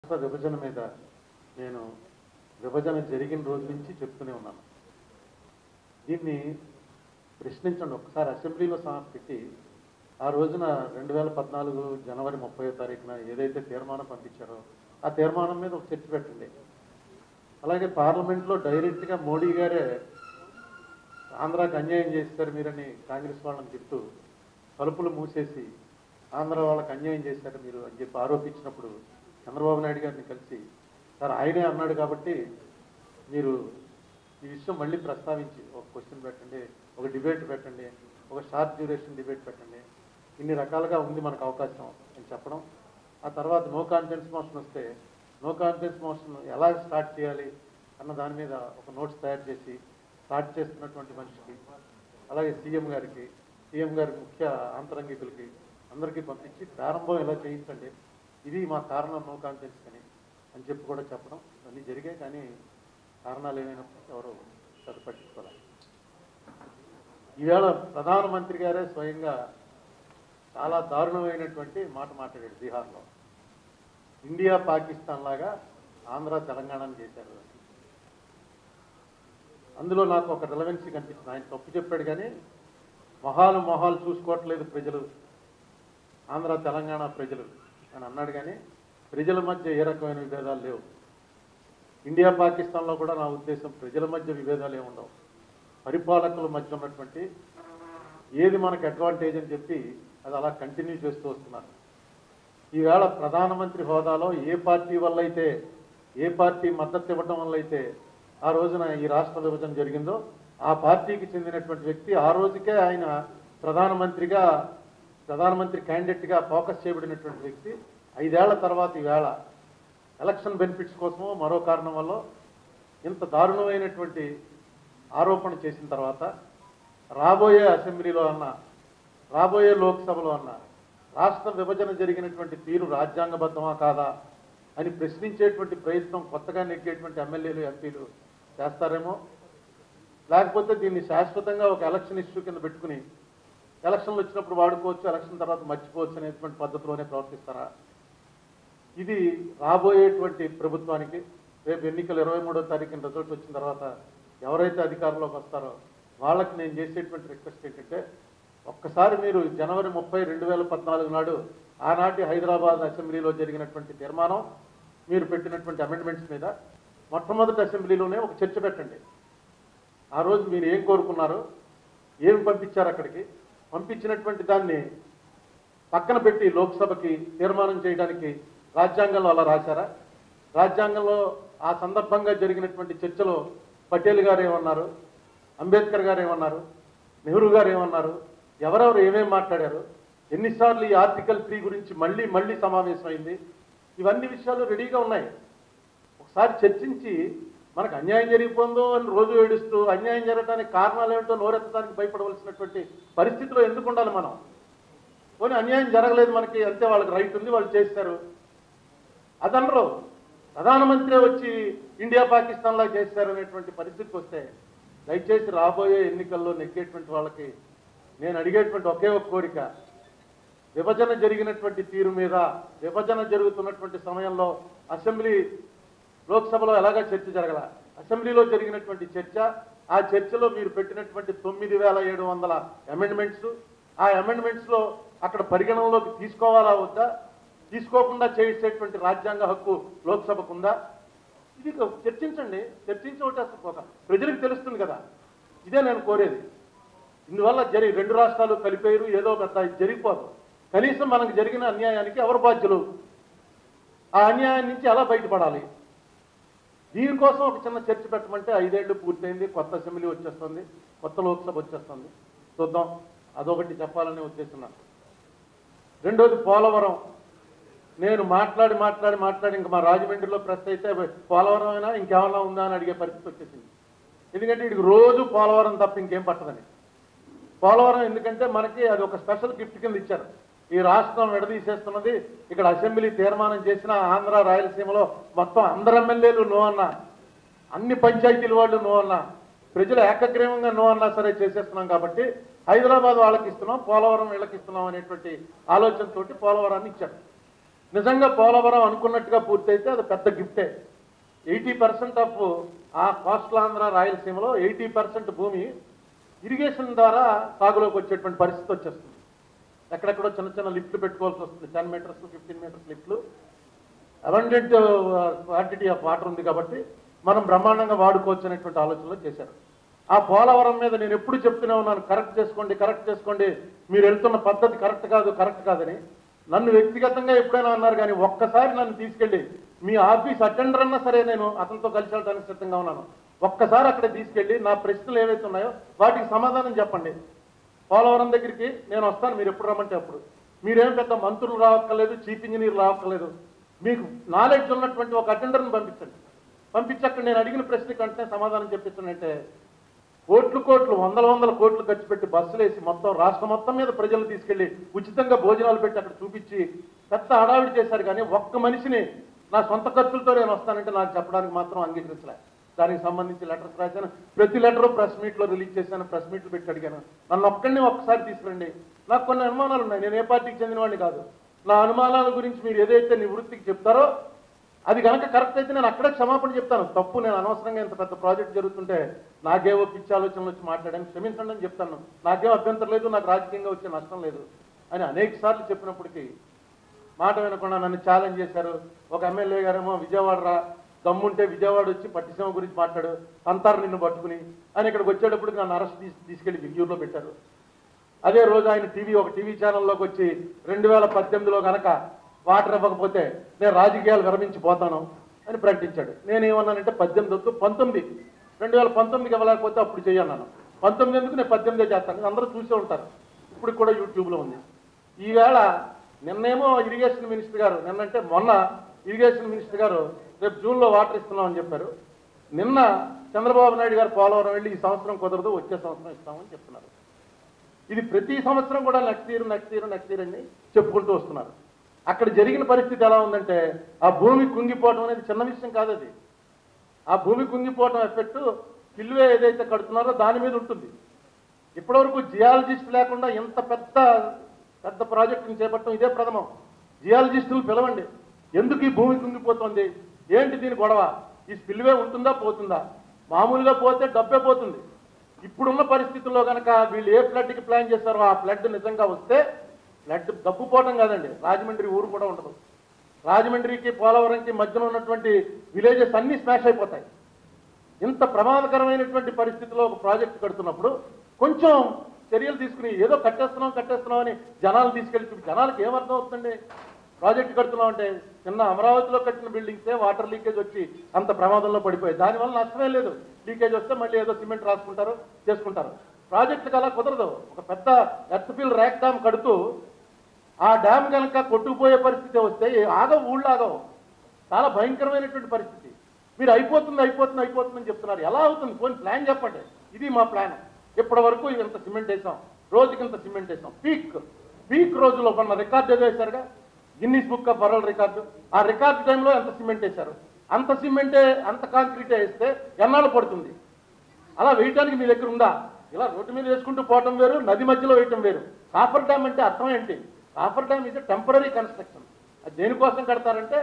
రాష్ట్ర విభజన మీద నేను విభజన జరిగిన రోజు నుంచి చెప్తూనే ఉన్నాను దీన్ని ప్రశ్నించండి ఒకసారి అసెంబ్లీలో సహా పెట్టి ఆ రోజున రెండు వేల పద్నాలుగు జనవరి ముప్పై తారీఖున ఏదైతే తీర్మానం పంపించారో ఆ తీర్మానం మీద ఒక చర్చ పెట్టండి అలాగే పార్లమెంట్లో డైరెక్ట్గా మోడీ గారే ఆంధ్రాకి అన్యాయం చేస్తారు మీరని కాంగ్రెస్ వాళ్ళని చెప్తూ తలుపులు మూసేసి ఆంధ్ర వాళ్ళకి అన్యాయం చేశారు మీరు అని చెప్పి ఆరోపించినప్పుడు చంద్రబాబు నాయుడు గారిని కలిసి సార్ ఆయనే అన్నాడు కాబట్టి మీరు ఈ విషయం మళ్ళీ ప్రస్తావించి ఒక క్వశ్చన్ పెట్టండి ఒక డిబేట్ పెట్టండి ఒక షార్ట్ డ్యూరేషన్ డిబేట్ పెట్టండి ఇన్ని రకాలుగా ఉంది మనకు అవకాశం అని చెప్పడం ఆ తర్వాత నో కాన్ఫిడెన్స్ మోషన్ వస్తే నో కాన్ఫిడెన్స్ మోషన్ ఎలా స్టార్ట్ చేయాలి అన్న దాని మీద ఒక నోట్స్ తయారు చేసి స్టార్ట్ చేస్తున్నటువంటి మనిషికి అలాగే సీఎం గారికి సీఎం గారి ముఖ్య ఆంతరంగికులకి అందరికీ పంపించి ప్రారంభం ఎలా చేయించండి ఇది మా కారణం నో కాన్ఫిడెన్స్ అని అని చెప్పి కూడా చెప్పడం అన్నీ జరిగాయి కానీ కారణాలు ఏమైనప్పటికీ ఎవరు పెద్ద పట్టించుకోవాలి ఈవేళ ప్రధానమంత్రి గారే స్వయంగా చాలా దారుణమైనటువంటి మాట మాట్లాడాడు బీహార్లో ఇండియా పాకిస్తాన్ లాగా ఆంధ్ర తెలంగాణను చేశారు అని. అందులో నాకు ఒక రిలవెన్సీ కనిపించింది ఆయన తప్పు చెప్పాడు కానీ మొహాలు మొహాలు చూసుకోవట్లేదు ప్రజలు ఆంధ్ర తెలంగాణ ప్రజలు అని అన్నాడు కానీ ప్రజల మధ్య ఏ రకమైన విభేదాలు లేవు ఇండియా పాకిస్తాన్లో కూడా నా ఉద్దేశం ప్రజల మధ్య విభేదాలు ఏమి ఉండవు పరిపాలకుల మధ్య ఉన్నటువంటి ఏది మనకు అడ్వాంటేజ్ అని చెప్పి అది అలా కంటిన్యూ చేస్తూ వస్తున్నారు ఈవేళ ప్రధానమంత్రి హోదాలో ఏ పార్టీ వల్ల అయితే ఏ పార్టీ మద్దతు ఇవ్వడం వల్ల అయితే ఆ రోజున ఈ రాష్ట్ర విభజన జరిగిందో ఆ పార్టీకి చెందినటువంటి వ్యక్తి ఆ రోజుకే ఆయన ప్రధానమంత్రిగా ప్రధానమంత్రి క్యాండిడేట్గా ఫోకస్ చేయబడినటువంటి వ్యక్తి ఐదేళ్ల తర్వాత ఈవేళ ఎలక్షన్ బెనిఫిట్స్ కోసమో మరో కారణం వల్ల ఇంత దారుణమైనటువంటి ఆరోపణ చేసిన తర్వాత రాబోయే అసెంబ్లీలో అన్న రాబోయే లోక్సభలో అన్న రాష్ట్ర విభజన జరిగినటువంటి తీరు రాజ్యాంగబద్ధమా కాదా అని ప్రశ్నించేటువంటి ప్రయత్నం కొత్తగా నెగ్గేటువంటి ఎమ్మెల్యేలు ఎంపీలు చేస్తారేమో లేకపోతే దీన్ని శాశ్వతంగా ఒక ఎలక్షన్ ఇష్యూ కింద పెట్టుకుని ఎలక్షన్లు వచ్చినప్పుడు వాడుకోవచ్చు ఎలక్షన్ తర్వాత మర్చిపోవచ్చు అనేటువంటి పద్ధతిలోనే ప్రవర్తిస్తారా ఇది రాబోయేటువంటి ప్రభుత్వానికి రేపు ఎన్నికలు ఇరవై మూడో తారీఖున రిజల్ట్ వచ్చిన తర్వాత ఎవరైతే అధికారంలోకి వస్తారో వాళ్ళకి నేను చేసేటువంటి రిక్వెస్ట్ ఏంటంటే ఒక్కసారి మీరు జనవరి ముప్పై రెండు వేల పద్నాలుగు నాడు ఆనాటి హైదరాబాద్ అసెంబ్లీలో జరిగినటువంటి తీర్మానం మీరు పెట్టినటువంటి అమెండ్మెంట్స్ మీద మొట్టమొదటి అసెంబ్లీలోనే ఒక చర్చ పెట్టండి ఆ రోజు మీరు ఏం కోరుకున్నారు ఏం పంపించారు అక్కడికి పంపించినటువంటి దాన్ని పక్కన పెట్టి లోక్సభకి తీర్మానం చేయడానికి రాజ్యాంగంలో అలా రాశారా రాజ్యాంగంలో ఆ సందర్భంగా జరిగినటువంటి చర్చలో పటేల్ గారు ఏమన్నారు అంబేద్కర్ గారు ఏమన్నారు నెహ్రూ గారు ఏమన్నారు ఎవరెవరు ఏమేం మాట్లాడారు ఎన్నిసార్లు ఈ ఆర్టికల్ త్రీ గురించి మళ్ళీ మళ్ళీ సమావేశమైంది ఇవన్నీ విషయాలు రెడీగా ఉన్నాయి ఒకసారి చర్చించి మనకు అన్యాయం జరిగిపోందో అని రోజు ఏడుస్తూ అన్యాయం జరగడానికి కారణాలు ఏమిటో నోరెత్తడానికి భయపడవలసినటువంటి పరిస్థితిలో ఎందుకు ఉండాలి మనం పోనీ అన్యాయం జరగలేదు మనకి అంతే వాళ్ళకి రైట్ ఉంది వాళ్ళు చేస్తారు అదనరు ప్రధానమంత్రి వచ్చి ఇండియా పాకిస్తాన్లా చేస్తారు అనేటువంటి పరిస్థితికి వస్తే దయచేసి రాబోయే ఎన్నికల్లో నెగ్గేటువంటి వాళ్ళకి నేను అడిగేటువంటి ఒకే ఒక కోరిక విభజన జరిగినటువంటి తీరు మీద విభజన జరుగుతున్నటువంటి సమయంలో అసెంబ్లీ లోక్సభలో ఎలాగా చర్చ జరగల అసెంబ్లీలో జరిగినటువంటి చర్చ ఆ చర్చలో మీరు పెట్టినటువంటి తొమ్మిది వేల ఏడు వందల అమెండ్మెంట్స్ ఆ అమెండ్మెంట్స్లో అక్కడ పరిగణనలోకి తీసుకోవాలా వద్దా తీసుకోకుండా చేసేటువంటి రాజ్యాంగ హక్కు లోక్సభకు ఉందా ఇది ఒక చర్చించండి చర్చించి ఒకటి అసలు ఒక ప్రజలకు తెలుస్తుంది కదా ఇదే నేను కోరేది ఇందువల్ల జరి రెండు రాష్ట్రాలు కలిపేరు ఏదో పెద్ద ఇది జరిగిపోదు కనీసం మనకు జరిగిన అన్యాయానికి ఎవరు బాధ్యులు ఆ అన్యాయం నుంచి ఎలా బయటపడాలి దీనికోసం ఒక చిన్న చర్చ పెట్టమంటే ఐదేళ్లు పూర్తయింది కొత్త అసెంబ్లీ వచ్చేస్తుంది కొత్త లోక్సభ వచ్చేస్తుంది చూద్దాం అదొకటి చెప్పాలనే ఉద్దేశం నాకు రెండోది పోలవరం నేను మాట్లాడి మాట్లాడి మాట్లాడి ఇంకా మా రాజమండ్రిలో ప్రెస్ అయితే పోలవరం అయినా ఇంకేమన్నా ఉందా అని అడిగే పరిస్థితి వచ్చేసింది ఎందుకంటే వీడికి రోజు పోలవరం తప్ప ఇంకేం పట్టదని పోలవరం ఎందుకంటే మనకి అది ఒక స్పెషల్ గిఫ్ట్ కింద ఇచ్చారు ఈ రాష్ట్రం విడదీసేస్తున్నది ఇక్కడ అసెంబ్లీ తీర్మానం చేసిన ఆంధ్ర రాయలసీమలో మొత్తం అందరు ఎమ్మెల్యేలు నో అన్న అన్ని పంచాయతీల వాళ్ళు నో అన్న ప్రజలు ఏకగ్రీవంగా నో అన్నా సరే చేసేస్తున్నాం కాబట్టి హైదరాబాద్ వాళ్ళకి ఇస్తున్నాం పోలవరం వీళ్ళకి ఇస్తున్నాం అనేటువంటి ఆలోచనతోటి పోలవరాన్ని ఇచ్చారు నిజంగా పోలవరం అనుకున్నట్టుగా పూర్తయితే అది పెద్ద గిఫ్టే ఎయిటీ పర్సెంట్ ఆఫ్ ఆ కోస్టలాంధ్ర రాయలసీమలో ఎయిటీ పర్సెంట్ భూమి ఇరిగేషన్ ద్వారా సాగులోకి వచ్చేటువంటి పరిస్థితి వచ్చేస్తుంది ఎక్కడెక్కడో చిన్న చిన్న లిఫ్ట్లు పెట్టుకోవాల్సి వస్తుంది టెన్ మీటర్స్ ఫిఫ్టీన్ మీటర్స్ లిఫ్ట్లు అబండెంట్ క్వాంటిటీ ఆఫ్ వాటర్ ఉంది కాబట్టి మనం బ్రహ్మాండంగా వాడుకోవచ్చు అనేటువంటి ఆలోచనలో చేశారు ఆ పోలవరం మీద నేను ఎప్పుడు చెప్తూనే ఉన్నాను కరెక్ట్ చేసుకోండి కరెక్ట్ చేసుకోండి మీరు వెళ్తున్న పద్ధతి కరెక్ట్ కాదు కరెక్ట్ కాదని నన్ను వ్యక్తిగతంగా ఎప్పుడైనా అన్నారు కానీ ఒక్కసారి నన్ను తీసుకెళ్ళి మీ ఆఫీస్ అటెండర్ అన్నా సరే నేను అతనితో కలిసి వెళ్ళడానికి సిద్ధంగా ఉన్నాను ఒక్కసారి అక్కడ తీసుకెళ్ళి నా ప్రశ్నలు ఏవైతే ఉన్నాయో వాటికి సమాధానం చెప్పండి పోలవరం దగ్గరికి నేను వస్తాను మీరు ఎప్పుడు రమ్మంటే అప్పుడు మీరేం పెద్ద మంత్రులు రావక్కర్లేదు చీఫ్ ఇంజనీర్ రావక్కర్లేదు మీకు నాలెడ్జ్ ఉన్నటువంటి ఒక అటెండర్ని పంపించండి పంపించి అక్కడ నేను అడిగిన ప్రశ్నకి వెంటనే సమాధానం చెప్పించానంటే కోట్లు కోట్లు వందల వందల కోట్లు ఖర్చు పెట్టి బస్సులు వేసి మొత్తం రాష్ట్రం మొత్తం మీద ప్రజలు తీసుకెళ్లి ఉచితంగా భోజనాలు పెట్టి అక్కడ చూపించి పెద్ద హడావిడి చేశారు కానీ ఒక్క మనిషిని నా సొంత ఖర్చులతో నేను వస్తానంటే నాకు చెప్పడానికి మాత్రం అంగీకరించలే దానికి సంబంధించి లెటర్స్ రాశాను ప్రతి లెటర్ ప్రెస్ మీట్లో రిలీజ్ చేశాను ప్రెస్ మీట్లు పెట్టి అడిగాను నన్ను ఒక్కడిని ఒక్కసారి తీసుకురండి నాకు కొన్ని అనుమానాలు ఉన్నాయి నేను ఏ పార్టీకి చెందినవాడిని కాదు నా అనుమానాల గురించి మీరు ఏదైతే నివృత్తికి చెప్తారో అది కనుక కరెక్ట్ అయితే నేను అక్కడే క్షమాపణ చెప్తాను తప్పు నేను అనవసరంగా ఇంత పెద్ద ప్రాజెక్ట్ జరుగుతుంటే నాకేవో పిచ్చి ఆలోచనలు వచ్చి మాట్లాడాను క్షమించండి అని చెప్తాను నాకేం అభ్యంతరం లేదు నాకు రాజకీయంగా వచ్చే నష్టం లేదు అని అనేక సార్లు చెప్పినప్పటికీ మాట వినకుండా నన్ను ఛాలెంజ్ చేశారు ఒక ఎమ్మెల్యే గారేమో విజయవాడ రా దమ్ముంటే విజయవాడ వచ్చి పట్టిసీమ గురించి మాట్లాడు అంతారు నిన్ను పట్టుకుని అని ఇక్కడికి వచ్చేటప్పుడు నన్ను అరెస్ట్ తీసి తీసుకెళ్లి విజ్యూర్లో పెట్టారు అదే రోజు ఆయన టీవీ ఒక టీవీ ఛానల్లోకి వచ్చి రెండు వేల పద్దెనిమిదిలో గనక వాటర్ ఇవ్వకపోతే నేను రాజకీయాలు విరమించిపోతాను అని ప్రకటించాడు నేనేమన్నానంటే పద్దెనిమిది వద్దు పంతొమ్మిది రెండు వేల పంతొమ్మిదికి ఇవ్వలేకపోతే అప్పుడు చెయ్యన్నాను పంతొమ్మిది ఎందుకు నేను పద్దెనిమిదే చేస్తాను అందరూ చూసే ఉంటారు ఇప్పుడు కూడా యూట్యూబ్లో ఉంది ఈవేళ నిన్నేమో ఇరిగేషన్ మినిస్టర్ గారు నిన్నంటే మొన్న ఇరిగేషన్ మినిస్టర్ గారు రేపు జూన్లో వాటర్ ఇస్తున్నామని చెప్పారు నిన్న చంద్రబాబు నాయుడు గారు పోలవరం వెళ్ళి ఈ సంవత్సరం కుదరదు వచ్చే సంవత్సరం ఇస్తామని చెప్తున్నారు ఇది ప్రతి సంవత్సరం కూడా next year next year next year అని చెప్పుకుంటూ వస్తున్నారు అక్కడ జరిగిన పరిస్థితి ఎలా ఉందంటే ఆ భూమి కుంగిపోవడం అనేది చిన్న విషయం కాదు అది ఆ భూమి కుంగిపోవడం ఎఫెక్ట్ కిల్వే ఏదైతే కడుతున్నారో దాని మీద ఉంటుంది ఇప్పటివరకు జియాలజిస్ట్ లేకుండా ఎంత పెద్ద పెద్ద ప్రాజెక్టుని చేపట్టడం ఇదే ప్రథమం జియాలజిస్టులు పిలవండి ఎందుకు ఈ భూమి కుంగిపోతుంది ఏంటి దీని గొడవ ఈ స్పిల్వే ఉంటుందా పోతుందా మామూలుగా పోతే డబ్బే పోతుంది ఇప్పుడున్న పరిస్థితుల్లో కనుక వీళ్ళు ఏ ఫ్లడ్కి ప్లాన్ చేస్తారో ఆ ఫ్లడ్ నిజంగా వస్తే ఫ్లడ్ డబ్బు పోవడం కాదండి రాజమండ్రి ఊరు కూడా ఉండదు రాజమండ్రికి పోలవరంకి మధ్యన ఉన్నటువంటి విలేజెస్ అన్ని స్మాష్ అయిపోతాయి ఇంత ప్రమాదకరమైనటువంటి పరిస్థితిలో ఒక ప్రాజెక్ట్ కడుతున్నప్పుడు కొంచెం చర్యలు తీసుకుని ఏదో కట్టేస్తున్నాం కట్టేస్తున్నాం అని జనాలు తీసుకెళ్లి చూపి జనాలకు ఏమర్థం అవుతుందండి ప్రాజెక్ట్ కడుతున్నాం అంటే చిన్న అమరావతిలో కట్టిన బిల్డింగ్సే వాటర్ లీకేజ్ వచ్చి అంత ప్రమాదంలో పడిపోయాయి దానివల్ల నష్టమే లేదు లీకేజ్ వస్తే మళ్ళీ ఏదో సిమెంట్ రాసుకుంటారు చేసుకుంటారు ప్రాజెక్టుకి అలా కుదరదు ఒక పెద్ద ఎర్త్ఫిల్ ర్యాక్ డ్యామ్ కడుతూ ఆ డ్యామ్ కనుక కొట్టుకుపోయే పరిస్థితి వస్తే ఆగవు ఊళ్ళు ఆగవు చాలా భయంకరమైనటువంటి పరిస్థితి మీరు అయిపోతుంది అయిపోతుంది అయిపోతుందని చెప్తున్నారు ఎలా అవుతుంది పోనీ ప్లాన్ చెప్పండి ఇది మా ప్లాన్ ఇప్పటి వరకు ఇంత సిమెంట్ వేసాం రోజుకి ఇంత సిమెంట్ వేసాం పీక్ పీక్ రోజులో మన రికార్డు ఏదో వేశారుగా Guinness book of world record ఆ రికార్డు టైంలో ఎంత సిమెంట్ వేశారు అంత సిమెంటే అంత కాంక్రీటే వేస్తే ఎన్నాళ్ళు పడుతుంది అలా వేయటానికి మీ దగ్గర ఉందా ఇలా రోడ్డు మీద వేసుకుంటూ పోవటం వేరు నది మధ్యలో వేయటం వేరు కాఫర్ డ్యామ్ అంటే అర్థం ఏంటి కాఫర్ డ్యామ్ ఇది టెంపరీ కన్స్ట్రక్షన్ అది దేనికోసం కడతారంటే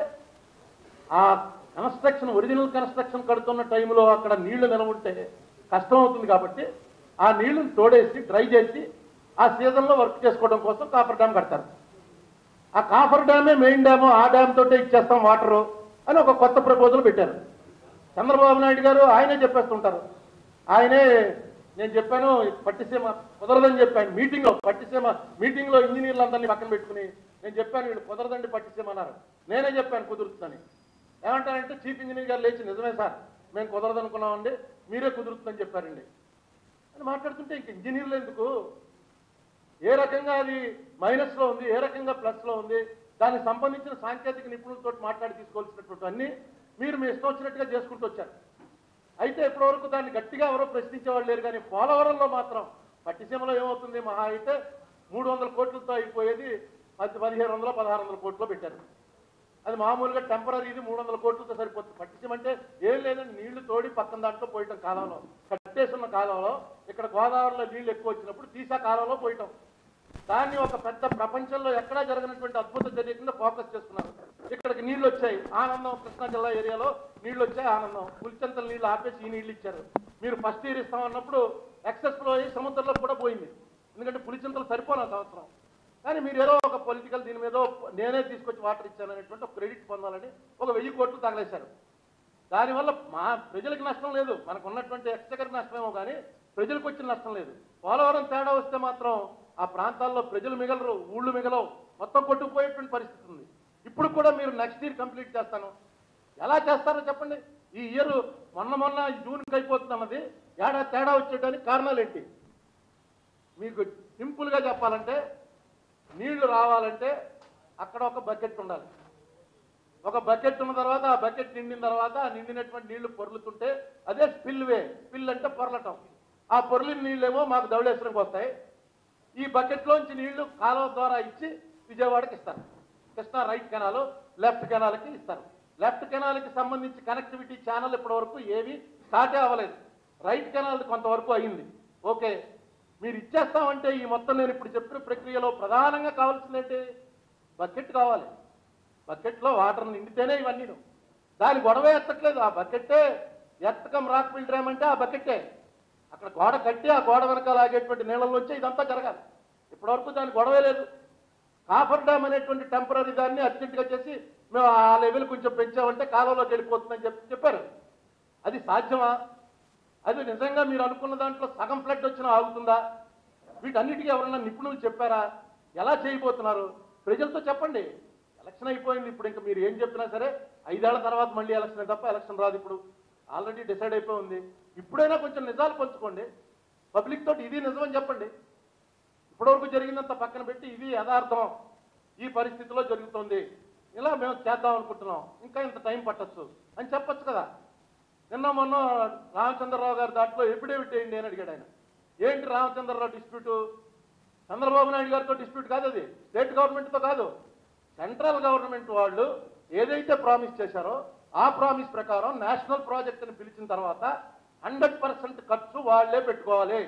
ఆ కన్స్ట్రక్షన్ ఒరిజినల్ కన్స్ట్రక్షన్ కడుతున్న టైంలో అక్కడ నీళ్లు నిలవుంటే కష్టం అవుతుంది కాబట్టి ఆ నీళ్లను తోడేసి డ్రై చేసి ఆ సీజన్లో వర్క్ చేసుకోవడం కోసం కాఫర్ డ్యామ్ కడతారు ఆ కాఫర్ డ్యామే మెయిన్ డ్యామ్ ఆ డ్యామ్ తోటే ఇచ్చేస్తాం వాటరు అని ఒక కొత్త ప్రపోజల్ పెట్టారు చంద్రబాబు నాయుడు గారు ఆయనే చెప్పేస్తుంటారు ఆయనే నేను చెప్పాను పట్టిసీమ కుదరదని చెప్పాను మీటింగ్లో పట్టిసీమ మీటింగ్లో ఇంజనీర్లు అందరినీ పక్కన పెట్టుకుని నేను చెప్పాను వీళ్ళు కుదరదండి పట్టిసీమ అన్నారు నేనే చెప్పాను కుదురుతుందని ఏమంటారంటే చీఫ్ ఇంజనీర్ గారు లేచి నిజమే సార్ మేము కుదరదనుకున్నామండి మీరే కుదురుతుందని చెప్పారండి అని మాట్లాడుతుంటే ఇంక ఇంజనీర్లు ఎందుకు ఏ రకంగా అది మైనస్ లో ఉంది ఏ రకంగా ప్లస్ లో ఉంది దానికి సంబంధించిన సాంకేతిక నిపుణులతో మాట్లాడి తీసుకోవాల్సినటువంటి అన్ని మీరు మీ ఇష్టం వచ్చినట్టుగా చేసుకుంటూ వచ్చారు అయితే ఇప్పటివరకు దాన్ని గట్టిగా ఎవరో ప్రశ్నించేవాళ్ళు లేరు కానీ పోలవరంలో మాత్రం పట్టిసీమలో ఏమవుతుంది మహా అయితే మూడు వందల కోట్లతో అయిపోయేది పది పదిహేను వందల పదహారు వందల కోట్లో పెట్టారు అది మామూలుగా టెంపరీ ఇది మూడు వందల కోట్లతో సరిపోతుంది పట్టించం అంటే ఏం లేదండి నీళ్లు తోడి పక్కన దాంట్లో పోయటం కాలంలో కట్టేసున్న కాలంలో ఇక్కడ గోదావరిలో నీళ్లు ఎక్కువ వచ్చినప్పుడు తీసా కాలంలో పోయటం దాన్ని ఒక పెద్ద ప్రపంచంలో ఎక్కడా జరగనటువంటి అద్భుత చర్య కింద ఫోకస్ చేస్తున్నారు ఇక్కడికి నీళ్లు వచ్చాయి ఆనందం కృష్ణా జిల్లా ఏరియాలో నీళ్లు వచ్చాయి ఆనందం పులిచెంతల నీళ్లు ఆపేసి ఈ నీళ్లు ఇచ్చారు మీరు ఫస్ట్ ఇయర్ ఇస్తామన్నప్పుడు ఎక్సెస్ ఫ్లో అయ్యి సముద్రంలో కూడా పోయింది ఎందుకంటే పులిచెంతలు సరిపోను ఆ సంవత్సరం కానీ మీరు ఏదో ఒక పొలిటికల్ దీని మీద నేనే తీసుకొచ్చి వాటర్ ఇచ్చాను అనేటువంటి ఒక క్రెడిట్ పొందాలని ఒక వెయ్యి కోట్లు తగలేశారు దానివల్ల మా ప్రజలకు నష్టం లేదు మనకు ఉన్నటువంటి ఎక్స్చకర్ నష్టమేమో కానీ ప్రజలకు వచ్చిన నష్టం లేదు పోలవరం తేడా వస్తే మాత్రం ఆ ప్రాంతాల్లో ప్రజలు మిగలరు ఊళ్ళు మిగలవు మొత్తం కొట్టుకుపోయేటువంటి పరిస్థితి ఉంది ఇప్పుడు కూడా మీరు నెక్స్ట్ ఇయర్ కంప్లీట్ చేస్తాను ఎలా చేస్తారో చెప్పండి ఈ ఇయర్ మొన్న మొన్న జూన్కి అయిపోతున్నది ఏడా తేడా వచ్చేయడానికి కారణాలు ఏంటి మీకు సింపుల్గా చెప్పాలంటే నీళ్లు రావాలంటే అక్కడ ఒక బకెట్ ఉండాలి ఒక బకెట్ ఉన్న తర్వాత ఆ బకెట్ నిండిన తర్వాత ఆ నిండినటువంటి నీళ్లు పొర్లుతుంటే అదే స్పిల్ వే స్పిల్ అంటే పొరలటం ఆ పొర్లిన నీళ్ళేమో మాకు ధవళేశ్వరంకి వస్తాయి ఈ బకెట్లోంచి నీళ్లు కాలువ ద్వారా ఇచ్చి విజయవాడకి ఇస్తారు కృష్ణా రైట్ కెనాల్ లెఫ్ట్ కెనాల్కి ఇస్తారు లెఫ్ట్ కెనాల్కి సంబంధించి కనెక్టివిటీ ఛానల్ ఇప్పటి వరకు ఏవి స్టార్టే అవ్వలేదు రైట్ కెనాల్ కొంతవరకు అయింది ఓకే మీరు ఇచ్చేస్తామంటే ఈ మొత్తం నేను ఇప్పుడు చెప్పిన ప్రక్రియలో ప్రధానంగా కావాల్సింది ఏంటి బకెట్ కావాలి బకెట్లో వాటర్ నిండితేనే ఇవన్నీ దాని గొడవ ఎత్తట్లేదు ఆ బకెట్టే ఎత్తకం రాక్ డ్యామ్ అంటే ఆ బకెట్టే అక్కడ గోడ కట్టి ఆ గోడ వెనకాల ఆగేటువంటి నీళ్ళలోంచి ఇదంతా జరగాలి ఇప్పటివరకు దాని గొడవే లేదు కాఫర్ డ్యామ్ అనేటువంటి టెంపరీ దాన్ని అర్జెంటుగా చేసి మేము ఆ లెవెల్ కొంచెం పెంచామంటే కాలంలోకి వెళ్ళిపోతుందని చెప్పి చెప్పారు అది సాధ్యమా అది నిజంగా మీరు అనుకున్న దాంట్లో సగం ఫ్లడ్ వచ్చినా ఆగుతుందా వీటన్నిటికీ ఎవరన్నా నిపుణులు చెప్పారా ఎలా చేయబోతున్నారు ప్రజలతో చెప్పండి ఎలక్షన్ అయిపోయింది ఇప్పుడు ఇంకా మీరు ఏం చెప్పినా సరే ఐదేళ్ల తర్వాత మళ్ళీ ఎలక్షన్ తప్ప ఎలక్షన్ రాదు ఇప్పుడు ఆల్రెడీ డిసైడ్ అయిపోయి ఉంది ఇప్పుడైనా కొంచెం నిజాలు పంచుకోండి పబ్లిక్ తోటి ఇది నిజమని చెప్పండి ఇప్పటివరకు జరిగినంత పక్కన పెట్టి ఇది యథార్థం ఈ పరిస్థితిలో జరుగుతుంది ఇలా మేము చేద్దాం అనుకుంటున్నాం ఇంకా ఇంత టైం పట్టొచ్చు అని చెప్పొచ్చు కదా నిన్న మొన్న రామచంద్రరావు గారి దాంట్లో ఎఫిడేవిట్ వేయండి అని అడిగాడు ఆయన ఏంటి రామచంద్రరావు డిస్ప్యూట్ చంద్రబాబు నాయుడు గారితో డిస్ప్యూట్ కాదు అది స్టేట్ గవర్నమెంట్తో కాదు సెంట్రల్ గవర్నమెంట్ వాళ్ళు ఏదైతే ప్రామిస్ చేశారో ఆ ప్రామిస్ ప్రకారం నేషనల్ ప్రాజెక్ట్ అని పిలిచిన తర్వాత హండ్రెడ్ పర్సెంట్ ఖర్చు వాళ్ళే పెట్టుకోవాలి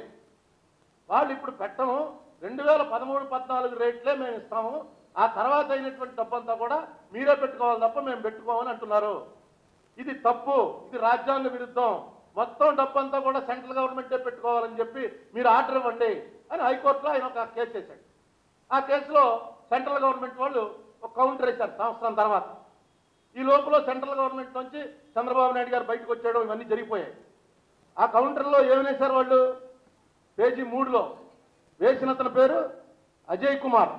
వాళ్ళు ఇప్పుడు పెట్టము రెండు వేల పదమూడు పద్నాలుగు రేట్లే మేము ఇస్తాము ఆ తర్వాత అయినటువంటి డబ్బంతా కూడా మీరే పెట్టుకోవాలి తప్ప మేము పెట్టుకోమని అంటున్నారు ఇది తప్పు ఇది రాజ్యాంగ విరుద్ధం మొత్తం డబ్బంతా కూడా సెంట్రల్ గవర్నమెంటే పెట్టుకోవాలని చెప్పి మీరు ఆర్డర్ ఇవ్వండి అని హైకోర్టులో ఆయన ఒక కేసు వేశాడు ఆ కేసులో సెంట్రల్ గవర్నమెంట్ వాళ్ళు ఒక కౌంటర్ వేశారు సంవత్సరం తర్వాత ఈ లోపల సెంట్రల్ గవర్నమెంట్ నుంచి చంద్రబాబు నాయుడు గారు బయటకు వచ్చేయడం ఇవన్నీ జరిగిపోయాయి ఆ కౌంటర్లో ఏమి వేశారు వాళ్ళు పేజీ మూడులో వేసిన అతని పేరు అజయ్ కుమార్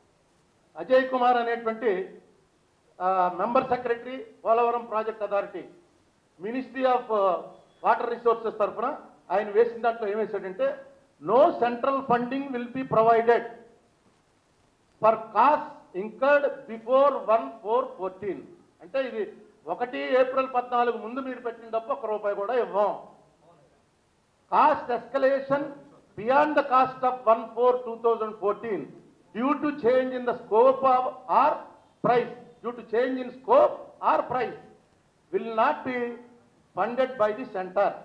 అజయ్ కుమార్ అనేటువంటి member secretary Polavaram project authority ministry of water resources తరఫున ఆయన వేసిన దాంట్లో ఏం వేశాడంటే no central funding will be provided for cost incurred before one four fourteen అంటే ఇది ఒకటి ఏప్రిల్ పద్నాలుగు ముందు మీరు పెట్టిన డబ్బు ఒక రూపాయి కూడా ఇవ్వం cost escalation beyond the cost of one four two thousand fourteen due to change in the scope of or price due to change in scope or price will not be funded by the centre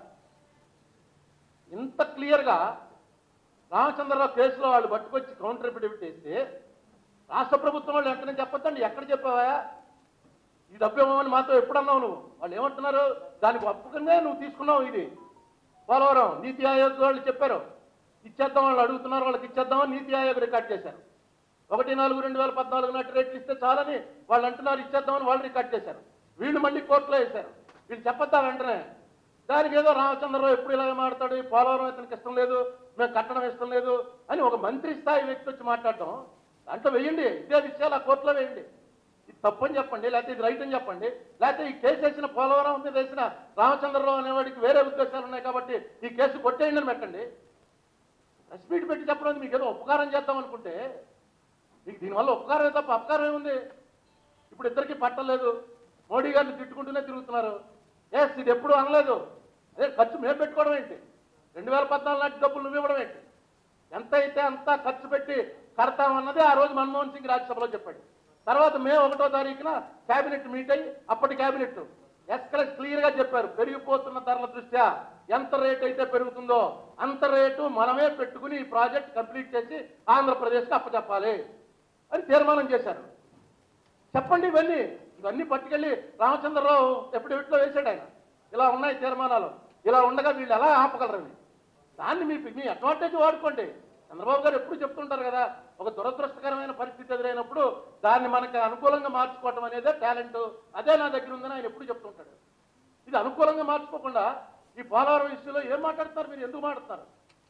ఇంత క్లియర్గా రామచంద్రరావు కేసులో వాళ్ళు పట్టుకొచ్చి counter affidavit వేస్తే రాష్ట్ర ప్రభుత్వం వాళ్ళు వెంటనే చెప్పొద్దండి ఎక్కడ చెప్పావా ఈ డబ్బు ఇవ్వమని మాతో ఎప్పుడన్నావు నువ్వు వాళ్ళు ఏమంటున్నారు దానికి ఒప్పుకునే నువ్వు తీసుకున్నావు ఇది పోలవరం నీతి ఆయోగ్ వాళ్ళు చెప్పారు ఇచ్చేద్దాం వాళ్ళు అడుగుతున్నారు వాళ్ళకి ఇచ్చేద్దామని నీతి ఆయోగ్ రికార్డ్ చేశారు ఒకటి నాలుగు రెండు వేల పద్నాలుగు నాటి రేట్లు ఇస్తే చాలని వాళ్ళు అంటున్నారు ఇచ్చేద్దామని వాళ్ళు రికార్డ్ చేశారు వీళ్ళు మళ్ళీ కోర్టులో వేశారు వీళ్ళు చెప్పొద్దా వెంటనే దానికి ఏదో రామచంద్రరావు ఎప్పుడు ఇలాగ మాడతాడు ఈ పోలవరం ఇతనికి ఇష్టం లేదు మేము కట్టడం ఇష్టం లేదు అని ఒక మంత్రి స్థాయి వ్యక్తి వచ్చి మాట్లాడటం దాంట్లో వేయండి ఇదే విషయాలు ఆ కోర్టులో వేయండి ఇది తప్పని చెప్పండి లేకపోతే ఇది రైట్ అని చెప్పండి లేకపోతే ఈ కేసు వేసిన పోలవరం మీద వేసిన రామచంద్రరావు అనేవాడికి వేరే ఉద్దేశాలు ఉన్నాయి కాబట్టి ఈ కేసు కొట్టేయండి అని పెట్టండి ప్రెస్ మీట్ పెట్టి చెప్పడం మీకు ఏదో ఉపకారం చేద్దాం అనుకుంటే మీకు దీనివల్ల ఉపకారమే తప్ప అపకారం ఏముంది ఇప్పుడు ఇద్దరికి పట్టలేదు మోడీ గారిని తిట్టుకుంటూనే తిరుగుతున్నారు ఎస్ ఇది ఎప్పుడు అనలేదు అదే ఖర్చు మేము పెట్టుకోవడం ఏంటి రెండు వేల పద్నాలుగు నాటి డబ్బులు నువ్వు ఇవ్వడం ఏంటి ఎంత అయితే అంత ఖర్చు పెట్టి కడతామన్నది ఆ రోజు మన్మోహన్ సింగ్ రాజ్యసభలో చెప్పాడు తర్వాత మే ఒకటో తారీఖున కేబినెట్ మీట్ అయ్యి అప్పటి కేబినెట్ ఎస్కలెస్ క్లియర్ గా చెప్పారు పెరిగిపోతున్న ధరల దృష్ట్యా ఎంత రేట్ అయితే పెరుగుతుందో అంత రేటు మనమే పెట్టుకుని ఈ ప్రాజెక్ట్ కంప్లీట్ చేసి ఆంధ్రప్రదేశ్కి అప్పచెప్పాలి అని తీర్మానం చేశారు చెప్పండి ఇవన్నీ ఇవన్నీ పట్టుకెళ్ళి రామచంద్రరావు ఎప్పుడెట్లో వేశాడు ఆయన ఇలా ఉన్నాయి తీర్మానాలు ఇలా ఉండగా వీళ్ళు ఎలా ఆపగలరని దాన్ని మీ మీ అడ్వాంటేజ్ వాడుకోండి చంద్రబాబు గారు ఎప్పుడు చెప్తుంటారు కదా ఒక దురదృష్టకరమైన పరిస్థితి ఎదురైనప్పుడు దాన్ని మనకి అనుకూలంగా మార్చుకోవటం అనేదే టాలెంట్ అదే నా దగ్గర ఉందని ఆయన ఎప్పుడు చెప్తుంటాడు ఇది అనుకూలంగా మార్చుకోకుండా ఈ పోలవరం విషయంలో ఏం మాట్లాడతారు మీరు ఎందుకు మాట్లాడతారు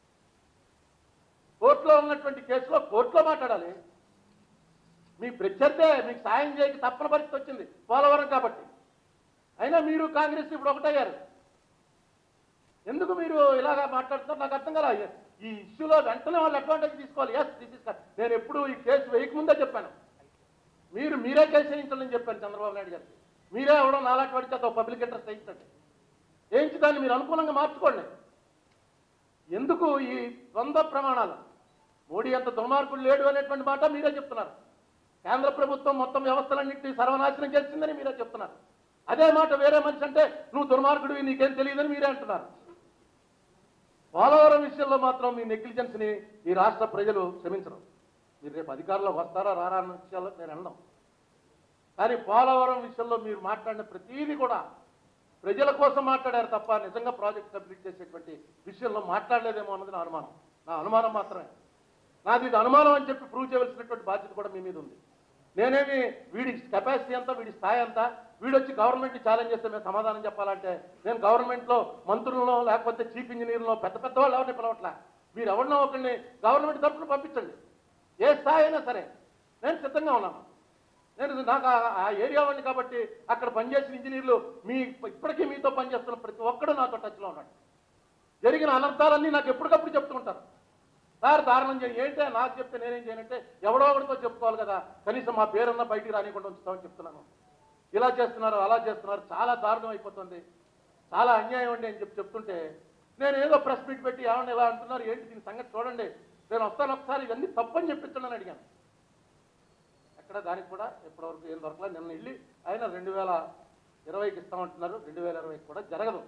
కోర్టులో ఉన్నటువంటి కేసులో కోర్టులో మాట్లాడాలి మీ ప్రత్యర్థే మీకు సాయం చేయక తప్పని పరిస్థితి వచ్చింది పోలవరం కాబట్టి అయినా మీరు కాంగ్రెస్ ఇప్పుడు ఒకటయ్యారు ఎందుకు మీరు ఇలాగా మాట్లాడుతున్నారు నాకు అర్థం కదా ఈ ఇష్యూలో వెంటనే వాళ్ళు అడ్వాంటేజ్ తీసుకోవాలి ఎస్ దిస్ ఇస్ నేను ఎప్పుడు ఈ కేసు వేయకముందే చెప్పాను మీరు మీరే కేసు వేయించాలని చెప్పాను చంద్రబాబు నాయుడు గారికి మీరే ఎవడో నాలాంటి వాడితే అదో పబ్లిక్ ఇంట్రెస్ట్ వేయించండి వేయించి దాన్ని మీరు అనుకూలంగా మార్చుకోండి ఎందుకు ఈ ద్వంద్వ ప్రమాణాలు మోడీ అంత దుర్మార్గుడు లేడు అనేటువంటి మాట మీరే చెప్తున్నారు కేంద్ర ప్రభుత్వం మొత్తం వ్యవస్థలన్నింటినీ సర్వనాశనం చేసిందని మీరే చెప్తున్నారు అదే మాట వేరే మనిషి అంటే నువ్వు దుర్మార్గుడివి నీకేం తెలియదని మీరే అంటున్నారు పోలవరం విషయంలో మాత్రం మీ నెగ్లిజెన్స్ ని ఈ రాష్ట్ర ప్రజలు క్షమించరు మీరు రేపు అధికారంలోకి వస్తారా రారా అన్న విషయాల్లో నేను వెళ్ళడం కానీ పోలవరం విషయంలో మీరు మాట్లాడిన ప్రతీది కూడా ప్రజల కోసం మాట్లాడారు తప్ప నిజంగా ప్రాజెక్ట్ కంప్లీట్ చేసేటువంటి విషయంలో మాట్లాడలేదేమో అన్నది నా అనుమానం నా అనుమానం మాత్రమే నాది ఇది అనుమానం అని చెప్పి ప్రూవ్ చేయవలసినటువంటి బాధ్యత కూడా మీ మీద ఉంది నేనేమి వీడి కెపాసిటీ ఎంత వీడి స్థాయి ఎంత వీడొచ్చి గవర్నమెంట్ ఛాలెంజ్ చేస్తే మేము సమాధానం చెప్పాలంటే నేను గవర్నమెంట్లో మంత్రులను లేకపోతే చీఫ్ ఇంజనీర్లో పెద్ద పెద్ద వాళ్ళు ఎవరిని పిలవట్లే మీరు ఎవరినో ఒకరిని గవర్నమెంట్ తరఫున పంపించండి ఏ స్థాయి అయినా సరే నేను సిద్ధంగా ఉన్నాను నేను నాకు ఆ- ఆ ఏరియా వాడిని కాబట్టి అక్కడ పనిచేసిన ఇంజనీర్లు మీ ఇప్పటికీ మీతో పనిచేస్తున్న ప్రతి ఒక్కడు నాతో టచ్లో ఉన్నాడు జరిగిన అనర్థాలన్నీ నాకు ఎప్పటికప్పుడు చెప్తుంటారు సార్ దారుణం చేయి ఏంటంటే నాకు చెప్తే నేనేం చేయనంటే ఎవడో ఒకటితో చెప్పుకోవాలి కదా కనీసం మా పేరున్న బయటికి రానికుండా ఉంచుతామని చెప్తున్నాను ఇలా చేస్తున్నారు అలా చేస్తున్నారు చాలా దారుణం అయిపోతుంది చాలా అన్యాయం అండి అని చెప్పి చెప్తుంటే నేను ఏదో ప్రెస్ మీట్ పెట్టి ఏమన్నా ఇలా అంటున్నారు ఏంటి దీని సంగతి చూడండి నేను వస్తాను ఒకసారి ఇవన్నీ తప్పని చెప్పించండి అని అడిగాను ఎక్కడ దానికి కూడా ఇప్పటివరకు ఏం దొరకలేదు నిన్న వెళ్ళి ఆయన రెండు వేల ఇరవైకి ఇస్తామంటున్నారు రెండు వేల ఇరవైకి కూడా జరగదు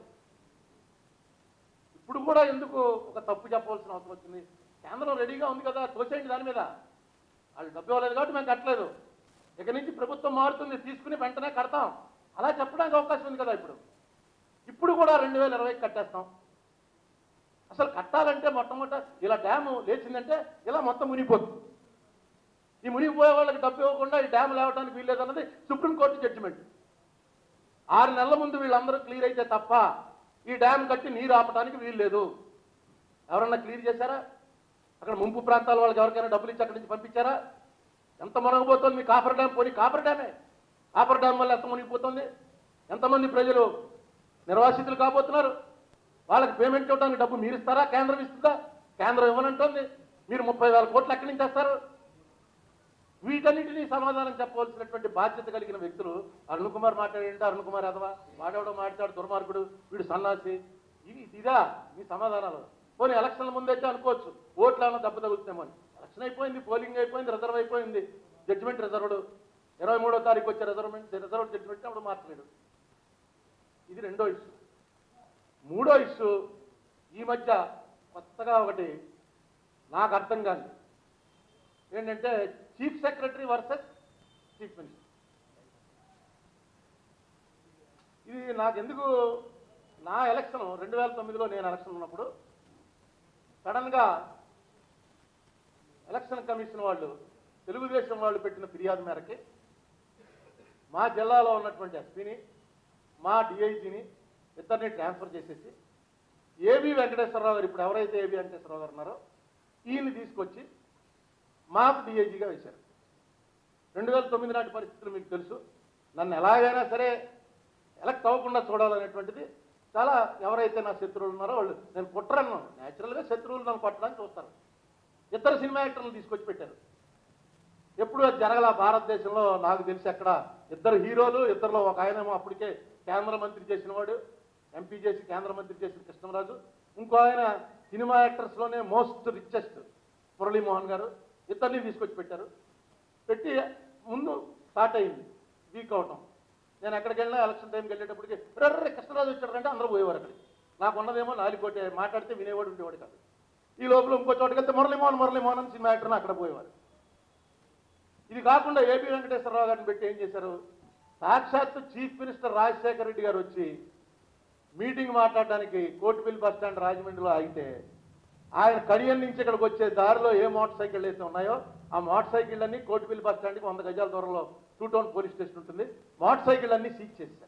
ఇప్పుడు కూడా ఎందుకు ఒక తప్పు చెప్పవలసిన అవసరం వచ్చింది కేంద్రం రెడీగా ఉంది కదా తోసేయండి దాని మీద వాళ్ళు డబ్బు ఇవ్వలేదు కాబట్టి మేము కట్టలేదు ఇక నుంచి ప్రభుత్వం మారుతుంది తీసుకుని వెంటనే కడతాం అలా చెప్పడానికి అవకాశం ఉంది కదా ఇప్పుడు ఇప్పుడు కూడా రెండు వేల ఇరవైకి కట్టేస్తాం అసలు కట్టాలంటే మొట్టమొదట ఇలా డ్యాము లేచిందంటే ఇలా మొత్తం మునిగిపోతుంది ఈ మునిగిపోయే వాళ్ళకి డబ్బు ఇవ్వకుండా ఈ డ్యామ్ లేవడానికి వీల్లేదు అన్నది సుప్రీంకోర్టు జడ్జిమెంట్ ఆరు నెలల ముందు వీళ్ళందరూ క్లియర్ అయితే తప్ప ఈ డ్యామ్ కట్టి నీరు ఆపడానికి వీల్లేదు ఎవరన్నా క్లియర్ చేశారా అక్కడ ముంపు ప్రాంతాల వాళ్ళకి ఎవరికైనా డబ్బులు ఇచ్చి అక్కడి నుంచి పంపించారా ఎంత మునగబోతోంది మీ కాపర్ డ్యామ్ పోనీ కాపర్ డ్యామే కాపర్ డ్యామ్ వల్ల ఎంత మునిగిపోతుంది ఎంతమంది ప్రజలు నిర్వాసితులు కాబోతున్నారు వాళ్ళకి పేమెంట్ ఇవ్వడానికి డబ్బు మీరు ఇస్తారా కేంద్రం ఇస్తుందా కేంద్రం ఇవ్వనంటుంది మీరు ముప్పై వేల కోట్లు ఎక్కడి నుంచి తెస్తారు వీటన్నిటినీ సమాధానం చెప్పవలసినటువంటి బాధ్యత కలిగిన వ్యక్తులు అరుణ్ కుమార్ మాట్లాడేంటి అరుణ్ కుమార్ యాదవ వాడెవడో మాట్లాడు దుర్మార్గుడు వీడు సన్నాసి ఇవి ఇదా మీ సమాధానాలు పోనీ ఎలక్షన్ల ముందైతే అనుకోవచ్చు ఓట్లు ఏమైనా దెబ్బ తగులుతామో అని ఎలక్షన్ అయిపోయింది పోలింగ్ అయిపోయింది రిజర్వ్ అయిపోయింది జడ్జిమెంట్ రిజర్వ్డ్ ఇరవై మూడో తారీఖు వచ్చే రిజర్వ్మెంట్ రిజర్వ్ జడ్జిమెంట్ అప్పుడు మార్చలేడు ఇది రెండో ఇష్యూ మూడో ఇష్యూ ఈ మధ్య కొత్తగా ఒకటి నాకు అర్థం కాదు ఏంటంటే chief secretary versus chief minister ఇది నాకెందుకు నా ఎలక్షన్ రెండు వేల తొమ్మిదిలో నేను ఎలక్షన్ ఉన్నప్పుడు సడన్గా ఎలక్షన్ కమిషన్ వాళ్ళు తెలుగుదేశం వాళ్ళు పెట్టిన ఫిర్యాదు మేరకి మా జిల్లాలో ఉన్నటువంటి ఎస్పీని మా డిఐజీని ఇద్దరిని ట్రాన్స్ఫర్ చేసేసి ఏబి వెంకటేశ్వరరావు గారు ఇప్పుడు ఎవరైతే ఏబి వెంకటేశ్వరరావు గారు ఉన్నారో ఈయన్ని తీసుకొచ్చి మాకు డిఐజీగా వేశారు రెండు వేల తొమ్మిది నాటి పరిస్థితులు మీకు తెలుసు నన్ను ఎలాగైనా సరే ఎలక్ట్ అవ్వకుండా చూడాలనేటువంటిది చాలా ఎవరైతే నా శత్రువులు ఉన్నారో వాళ్ళు నేను కుట్రను న్యాచురల్గా శత్రువులు నన్ను కొట్టడానికి చూస్తారు ఇద్దరు సినిమా యాక్టర్లు తీసుకొచ్చి పెట్టారు ఎప్పుడు అది జరగల భారతదేశంలో నాకు తెలిసి అక్కడ ఇద్దరు హీరోలు ఇద్దరులో ఒక ఆయనేమో అప్పటికే కేంద్ర మంత్రి చేసిన వాడు ఎంపీ చేసి కేంద్ర మంత్రి చేసిన కృష్ణరాజు ఇంకో ఆయన సినిమా యాక్టర్స్లోనే మోస్ట్ రిచెస్ట్ మురళీమోహన్ గారు ఇద్దరిని తీసుకొచ్చి పెట్టారు పెట్టి ముందు స్టార్ట్ అయింది వీక్ అవటం నేను ఎక్కడికి వెళ్ళినా ఎలక్షన్ టైంకి వెళ్ళేటప్పటికి రర్రే కృష్ణరాజు వచ్చాడంటే అందరూ పోయేవారు అక్కడికి నాకు ఉన్నదేమో నాలుగోటే మాట్లాడితే వినేవాడు ఉండేవాడు కాదు ఈ లోపల ఇంకో చోటుకి వెళ్తే మురళీమోహన్ మురళీమోహన్ అని సినిమా యాక్టర్ని అక్కడ పోయేవారు ఇది కాకుండా ఏపీ వెంకటేశ్వరరావు గారిని పెట్టి ఏం చేశారు సాక్షాత్తు చీఫ్ మినిస్టర్ రాజశేఖర రెడ్డి గారు వచ్చి మీటింగ్ మాట్లాడడానికి కోటిపల్లి బస్ స్టాండ్ రాజమండ్రిలో ఆగితే ఆయన కడియం నుంచి ఇక్కడికి వచ్చే దారిలో ఏ మోటార్ సైకిళ్ళు అయితే ఉన్నాయో ఆ మోటార్ సైకిల్ అన్ని కోటిపల్లి బస్ స్టాండ్కి వంద గజాల దూరంలో టూ టౌన్ పోలీస్ స్టేషన్ ఉంటుంది మోటార్ సైకిల్ అన్ని సీజ్ చేశారు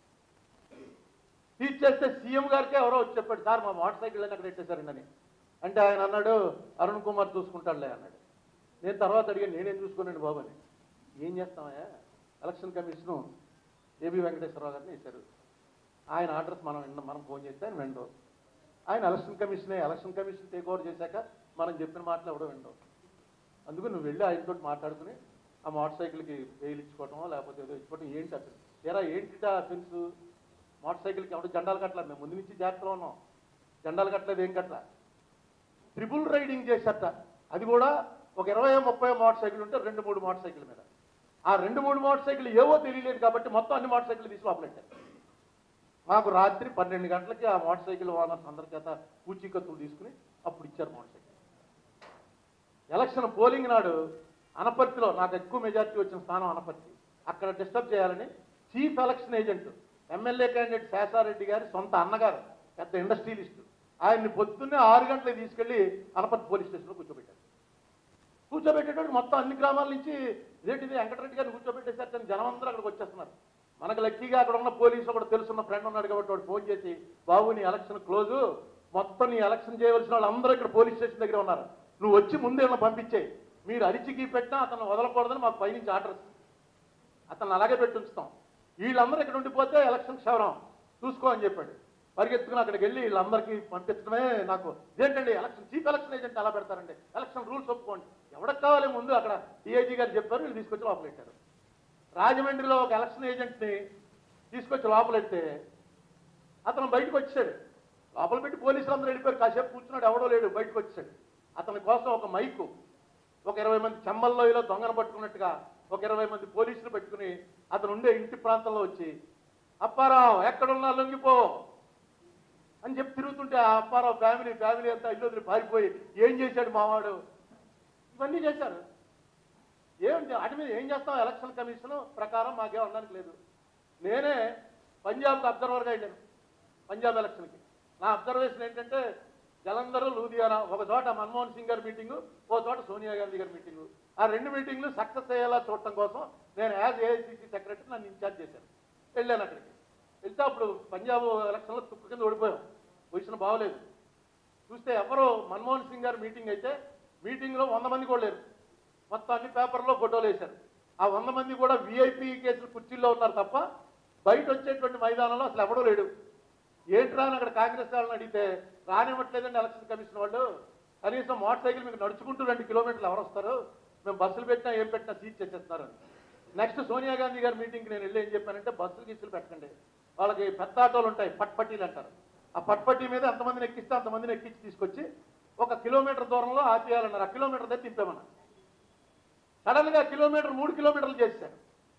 సీజ్ చేస్తే సీఎం గారికి ఎవరో వచ్చి చెప్పాడు సార్ మా మోటార్ సైకిల్ అన్ని అక్కడ పెట్టేశారండి అని అంటే ఆయన అన్నాడు అరుణ్ కుమార్ చూసుకుంటాడులే అన్నాడు నేను తర్వాత అడిగాను నేనేం చూసుకోనండి బాబు అని ఏం చేస్తామయ్యా ఎలక్షన్ కమిషను ఏబి వెంకటేశ్వరరావు గారిని వేశారు ఆయన అడ్రస్ మనం విన్నాం మనం ఫోన్ చేస్తే ఆయన విండవు ఆయన ఎలక్షన్ కమిషనే ఎలక్షన్ కమిషన్ టేక్ ఓవర్ చేశాక మనం చెప్పిన మాటలు ఎవడో విండవు అందుకు నువ్వు వెళ్ళి ఆయనతో మాట్లాడుకుని ఆ మోటార్ సైకిల్కి బెయిల్ ఇచ్చుకోవటమో లేకపోతే ఏదో ఇచ్చుకోవటం ఏంటి అసలు ఏరా ఏంటి అఫెన్స్ మోటార్ సైకిల్కి ఎవడో జెండాలు కట్టలేదు మేము ముందు నుంచి జాగ్రత్తలో ఉన్నాం జెండాలు కట్టలేదు ఏం కట్టలా ట్రిపుల్ రైడింగ్ చేశారట అది కూడా ఒక ఇరవై ముప్పై మోటార్ సైకిల్ ఉంటే రెండు మూడు మోటార్ సైకిల్ మీద ఆ రెండు మూడు మోటార్ సైకిల్ ఏవో తెలియలేదు కాబట్టి మొత్తం అన్ని మోటార్ సైకిల్ తీసి లోపలెట్టారు మాకు రాత్రి పన్నెండు గంటలకి ఆ మోటార్ సైకిల్ ఓనర్స్ అందరి చేత పూచీకత్తులు తీసుకుని అప్పుడు ఇచ్చారు మోటార్ సైకిల్ ఎలక్షన్ పోలింగ్ నాడు అనపర్తిలో నాకు ఎక్కువ మెజార్టీ వచ్చిన స్థానం అనపర్తి అక్కడ డిస్టర్బ్ చేయాలని chief election agent MLA candidate Seshareddy గారి సొంత అన్నగారు పెద్ద ఇండస్ట్రియలిస్ట్ ఆయన్ని పొద్దున్నే ఆరు గంటలకు తీసుకెళ్లి అనపర్తి పోలీస్ స్టేషన్లో కూర్చోబెట్టారు కూర్చోబెట్టేటప్పుడు మొత్తం అన్ని గ్రామాల నుంచి ఇదేంటిది వెంకటరెడ్డి గారిని కూర్చోబెట్టేశారు కానీ జనం అందరూ అక్కడికి వచ్చేస్తున్నారు మనకు లక్కీగా అక్కడ ఉన్న పోలీసు ఒకటి తెలుసున్న ఫ్రెండ్ ఉన్నాడు కాబట్టి వాడు ఫోన్ చేసి బాబు నీ ఎలక్షన్ క్లోజు మొత్తం నీ ఎలక్షన్ చేయవలసిన వాళ్ళు అందరూ ఇక్కడ పోలీస్ స్టేషన్ దగ్గర ఉన్నారు నువ్వు వచ్చి ముందే వీళ్ళని పంపించేయి మీరు అరిచికి పెట్టినా అతను వదలకూడదని మాకు పైనుంచి ఆర్డర్ అతను అలాగే పెట్టి ఉంచుతాం వీళ్ళందరూ ఇక్కడ ఉండిపోతే ఎలక్షన్ క్షవరం చూసుకో అని చెప్పాడు పరిగెత్తుకుని అక్కడికి వెళ్ళి వీళ్ళందరికీ పంపించడమే నాకు ఇదేంటండి ఎలక్షన్ చీఫ్ ఎలక్షన్ ఏజెంట్ అలా పెడతారండి ఎలక్షన్ రూల్స్ ఒప్పుకోండి ఎవరికి కావాలి ముందు అక్కడ డిఐజీ గారు చెప్పారు వీళ్ళు తీసుకొచ్చి లోపలెట్టారు రాజమండ్రిలో ఒక ఎలక్షన్ ఏజెంట్ని తీసుకొచ్చి లోపలెడితే అతను బయటకు వచ్చాడు లోపల పెట్టి పోలీసులు అందరూ వెళ్ళిపోయారు కాసేపు కూర్చున్నాడు ఎవడో లేడు బయటకు వచ్చాడు అతని కోసం ఒక మైకు ఒక ఇరవై మంది చెమ్మల్లోయలో దొంగను పట్టుకున్నట్టుగా ఒక ఇరవై మంది పోలీసులు పెట్టుకుని అతను ఉండే ఇంటి ప్రాంతంలో వచ్చి అప్పారావు ఎక్కడున్నా లొంగిపో అని చెప్పి తిరుగుతుంటే ఆ అప్పారావు ఫ్యామిలీ ఫ్యామిలీ అంతా ఇల్లు వదిలి పారిపోయి ఏం చేశాడు మావాడు ఇవన్నీ చేశారు ఏం వాటి మీద ఏం చేస్తాం ఎలక్షన్ కమిషన్ ప్రకారం మాకేం అనడానికి లేదు నేనే పంజాబ్కి అబ్జర్వర్గా వెళ్ళాను పంజాబ్ ఎలక్షన్కి నా అబ్జర్వేషన్ ఏంటంటే జలంధర్ లూధియానా ఒక చోట మన్మోహన్ సింగ్ గారి మీటింగు ఓ చోట సోనియా గాంధీ గారి మీటింగు ఆ రెండు మీటింగ్లు సక్సెస్ అయ్యేలా చూడటం కోసం నేను యాజ్ ఏఐసిసి సెక్రటరీ నన్ను ఇన్ఛార్జ్ చేశాను వెళ్ళాను అక్కడికి వెళ్తే అప్పుడు పంజాబ్ ఎలక్షన్లో తుక్కు కింద ఓడిపోయాం పొజిషన్ బాగోలేదు చూస్తే ఎవరో మన్మోహన్ సింగ్ గారి మీటింగ్ అయితే మీటింగ్లో వంద మంది కూడా లేరు మొత్తం అన్ని పేపర్లో ఫోటోలు వేశారు ఆ వంద మంది కూడా విఐపి కేసులు కుర్చీల్లో ఉన్నారు తప్ప బయట వచ్చేటువంటి మైదానంలో అసలు ఎవడో లేడు ఏంట్రా అని అక్కడ కాంగ్రెస్ వాళ్ళని అడిగితే రానివ్వట్లేదండి ఎలక్షన్ కమిషన్ వాళ్ళు కనీసం మోటార్ సైకిల్ మీకు నడుచుకుంటూ రెండు కిలోమీటర్లు ఎవరు వస్తారు మేము బస్సులు పెట్టినా ఏం పెట్టినా సీజ్ చేసేస్తున్నారు నెక్స్ట్ సోనియా గాంధీ గారి మీటింగ్కి నేను వెళ్ళి ఏం చెప్పానంటే బస్సులు గీసులు పెట్టకండి వాళ్ళకి పెద్ద ఆటోలు ఉంటాయి పట్పట్టీలు అంటారు ఆ పట్పట్టీ మీద ఎంతమందిని ఎక్కిస్తే అంతమందిని ఎక్కించి తీసుకొచ్చి ఒక కిలోమీటర్ దూరంలో ఆపేయాలన్నారు ఆ కిలోమీటర్ దగ్గర తింపామన్నారు సడన్ గా కిలోమీటర్ మూడు కిలోమీటర్లు చేశారు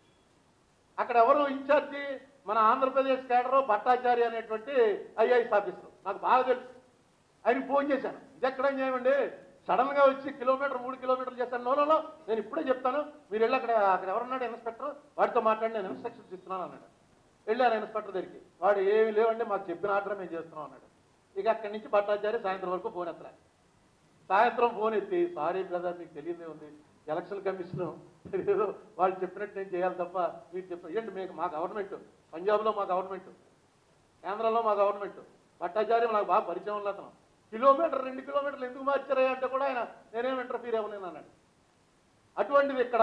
అక్కడ ఎవరు ఇన్ఛార్జి మన ఆంధ్రప్రదేశ్ కేడరు భట్టాచారి అనేటువంటి ఐఐఎస్ ఆఫీసర్ నాకు బాగా తెలుసు ఆయనకి ఫోన్ చేశాను ఇది ఎక్కడ చేయమండి సడన్ గా వచ్చి కిలోమీటర్ మూడు కిలోమీటర్లు చేశాను నోనోలో నేను ఇప్పుడే చెప్తాను మీరు వెళ్ళి అక్కడ అక్కడ ఎవరున్నాడు ఇన్స్పెక్టర్ వాడితో మాట్లాడి నేను ఇన్స్ట్రక్షన్స్ ఇస్తున్నాను అన్నాడు వెళ్ళాను ఇన్స్పెక్టర్ దగ్గరికి వాడు ఏమి లేవండి మాకు చెప్పిన ఆర్డర్ మేము చేస్తున్నాం అన్నాడు ఇక అక్కడి నుంచి భట్టాచారి సాయంత్రం వరకు ఫోన్ ఎత్తలే సాయంత్రం ఫోన్ ఎత్తి సారీ బ్రదర్ మీకు తెలియదే ఉంది ఎలక్షన్ కమిషన్ ఏదో వాళ్ళు చెప్పినట్టు నేను చేయాలి తప్ప మీరు చెప్పిన ఏంటి మీకు మా గవర్నమెంట్ పంజాబ్లో మా గవర్నమెంట్ కేంద్రంలో మా గవర్నమెంట్ భట్టాచార్యం నాకు బాగా పరిచయం ఉంది అతను కిలోమీటర్ రెండు కిలోమీటర్లు ఎందుకు మార్చారా అంటే కూడా ఆయన నేనేం ఇంటర్ఫీర్ అవ్వను అన్నాడు అటువంటిది ఇక్కడ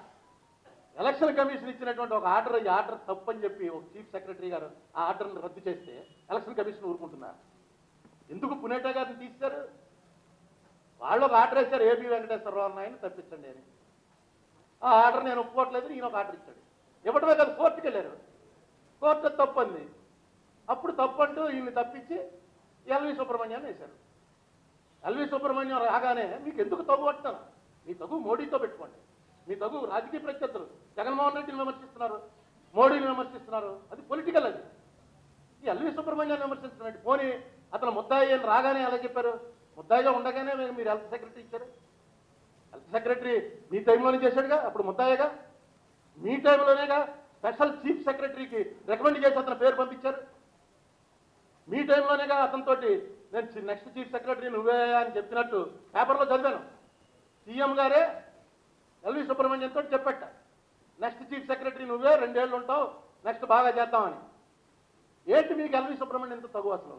ఎలక్షన్ కమిషన్ ఇచ్చినటువంటి ఒక ఆర్డర్ ఈ ఆర్డర్ తప్పు అని చెప్పి ఒక చీఫ్ సెక్రటరీ గారు ఆ ఆర్డర్ని రద్దు చేస్తే ఎలక్షన్ కమిషన్ ఊరుకుంటున్నారు ఎందుకు పునేటా గారిని తీశారు వాళ్ళు ఒక ఆర్డర్ వేశారు ఏబి వెంకటేశ్వరరావు అన్నాయని తప్పించండి అని ఆ ఆర్డర్ నేను ఒప్పుకోవట్లేదు ఈయన ఒక ఆర్డర్ ఇచ్చాడు ఇవ్వటమే కాదు కోర్టుకి వెళ్ళారు కోర్టు తప్పు అంది అప్పుడు తప్పు అంటూ ఈయన్ని తప్పించి ఎల్వి సుబ్రహ్మణ్యాన్ని వేశారు ఎల్వి సుబ్రహ్మణ్యం రాగానే మీకు ఎందుకు తగు పట్టాను మీ తగు మోడీతో పెట్టుకోండి మీ తగు రాజకీయ ప్రత్యర్థులు జగన్మోహన్ రెడ్డిని విమర్శిస్తున్నారు మోడీని విమర్శిస్తున్నారు అది పొలిటికల్ అది ఈ ఎల్వి సుబ్రహ్మణ్యాన్ని విమర్శిస్తున్నట్టు పోనీ అతను ముద్దాయి అని రాగానే ఎలా చెప్పారు ముద్దాయిగా ఉండగానే మీరు- మీరు హెల్త్ సెక్రటరీ ఇచ్చారు హెల్త్ సెక్రటరీ మీ టైంలోనే చేశాడుగా అప్పుడు ముద్దాయిగా మీ టైంలోనేగా స్పెషల్ చీఫ్ సెక్రటరీకి రికమెండ్ చేసి అతని పేరు పంపించారు మీ టైంలోనేగా అతనితోటి నేను నెక్స్ట్ చీఫ్ సెక్రటరీ నువ్వే అని చెప్పినట్టు పేపర్లో చదివాను సీఎం గారే ఎల్వి సుబ్రహ్మణ్యంతో చెప్పట నెక్స్ట్ చీఫ్ సెక్రటరీ నువ్వే రెండేళ్ళు ఉంటావు నెక్స్ట్ బాగా చేద్దామని ఏంటి మీకు ఎల్వి సుబ్రహ్మణ్యంతో తగు అసలు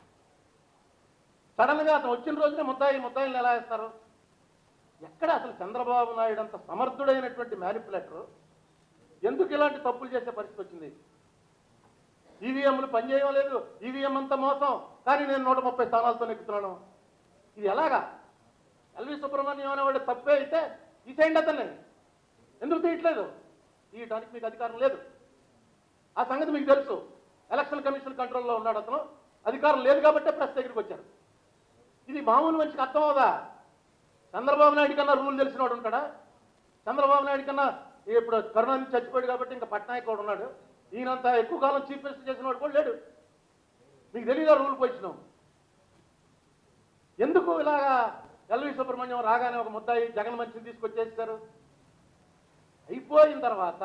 సడన్ గా అతను వచ్చిన రోజునే ముద్దాయి ముద్దాయిని ఎలా వేస్తారు ఎక్కడ అసలు చంద్రబాబు నాయుడు అంత సమర్థుడైనటువంటి మ్యానిపులేటర్ ఎందుకు ఇలాంటి తప్పులు చేసే పరిస్థితి వచ్చింది ఈవీఎంలు పనిచేయడం లేదు ఈవీఎం అంతా మోసం కానీ నేను నూట ముప్పై స్థానాలతో నెక్కుతున్నాను ఇది ఎలాగా ఎల్వి సుబ్రహ్మణ్యం అనేవాడు తప్పే అయితే తీసేయండి అతన్ని ఎందుకు తీయట్లేదు తీయటానికి మీకు అధికారం లేదు ఆ సంగతి మీకు తెలుసు ఎలక్షన్ కమిషన్ కంట్రోల్లో ఉన్నాడు అతను అధికారం లేదు కాబట్టే ప్రెస్ దగ్గరికి వచ్చారు ఇది మామూలు మనిషికి అర్థం అవుదా చంద్రబాబు నాయుడు కన్నా రూల్ తెలిసినవాడు ఉంటాడా చంద్రబాబు నాయుడు కన్నా ఇప్పుడు కరుణానిధి చచ్చిపోయాడు కాబట్టి ఇంకా పట్నాయక్ కూడా ఉన్నాడు ఈయనంత ఎక్కువ కాలం చీఫ్ మినిస్టర్ చేసిన వాడు కూడా లేడు మీకు తెలియదా రూల్ పొజిషన్ ఎందుకు ఇలాగా ఎల్వి సుబ్రహ్మణ్యం రాగానే ఒక ముద్దాయి జగన్ మనిషిని తీసుకొచ్చేస్తారు అయిపోయిన తర్వాత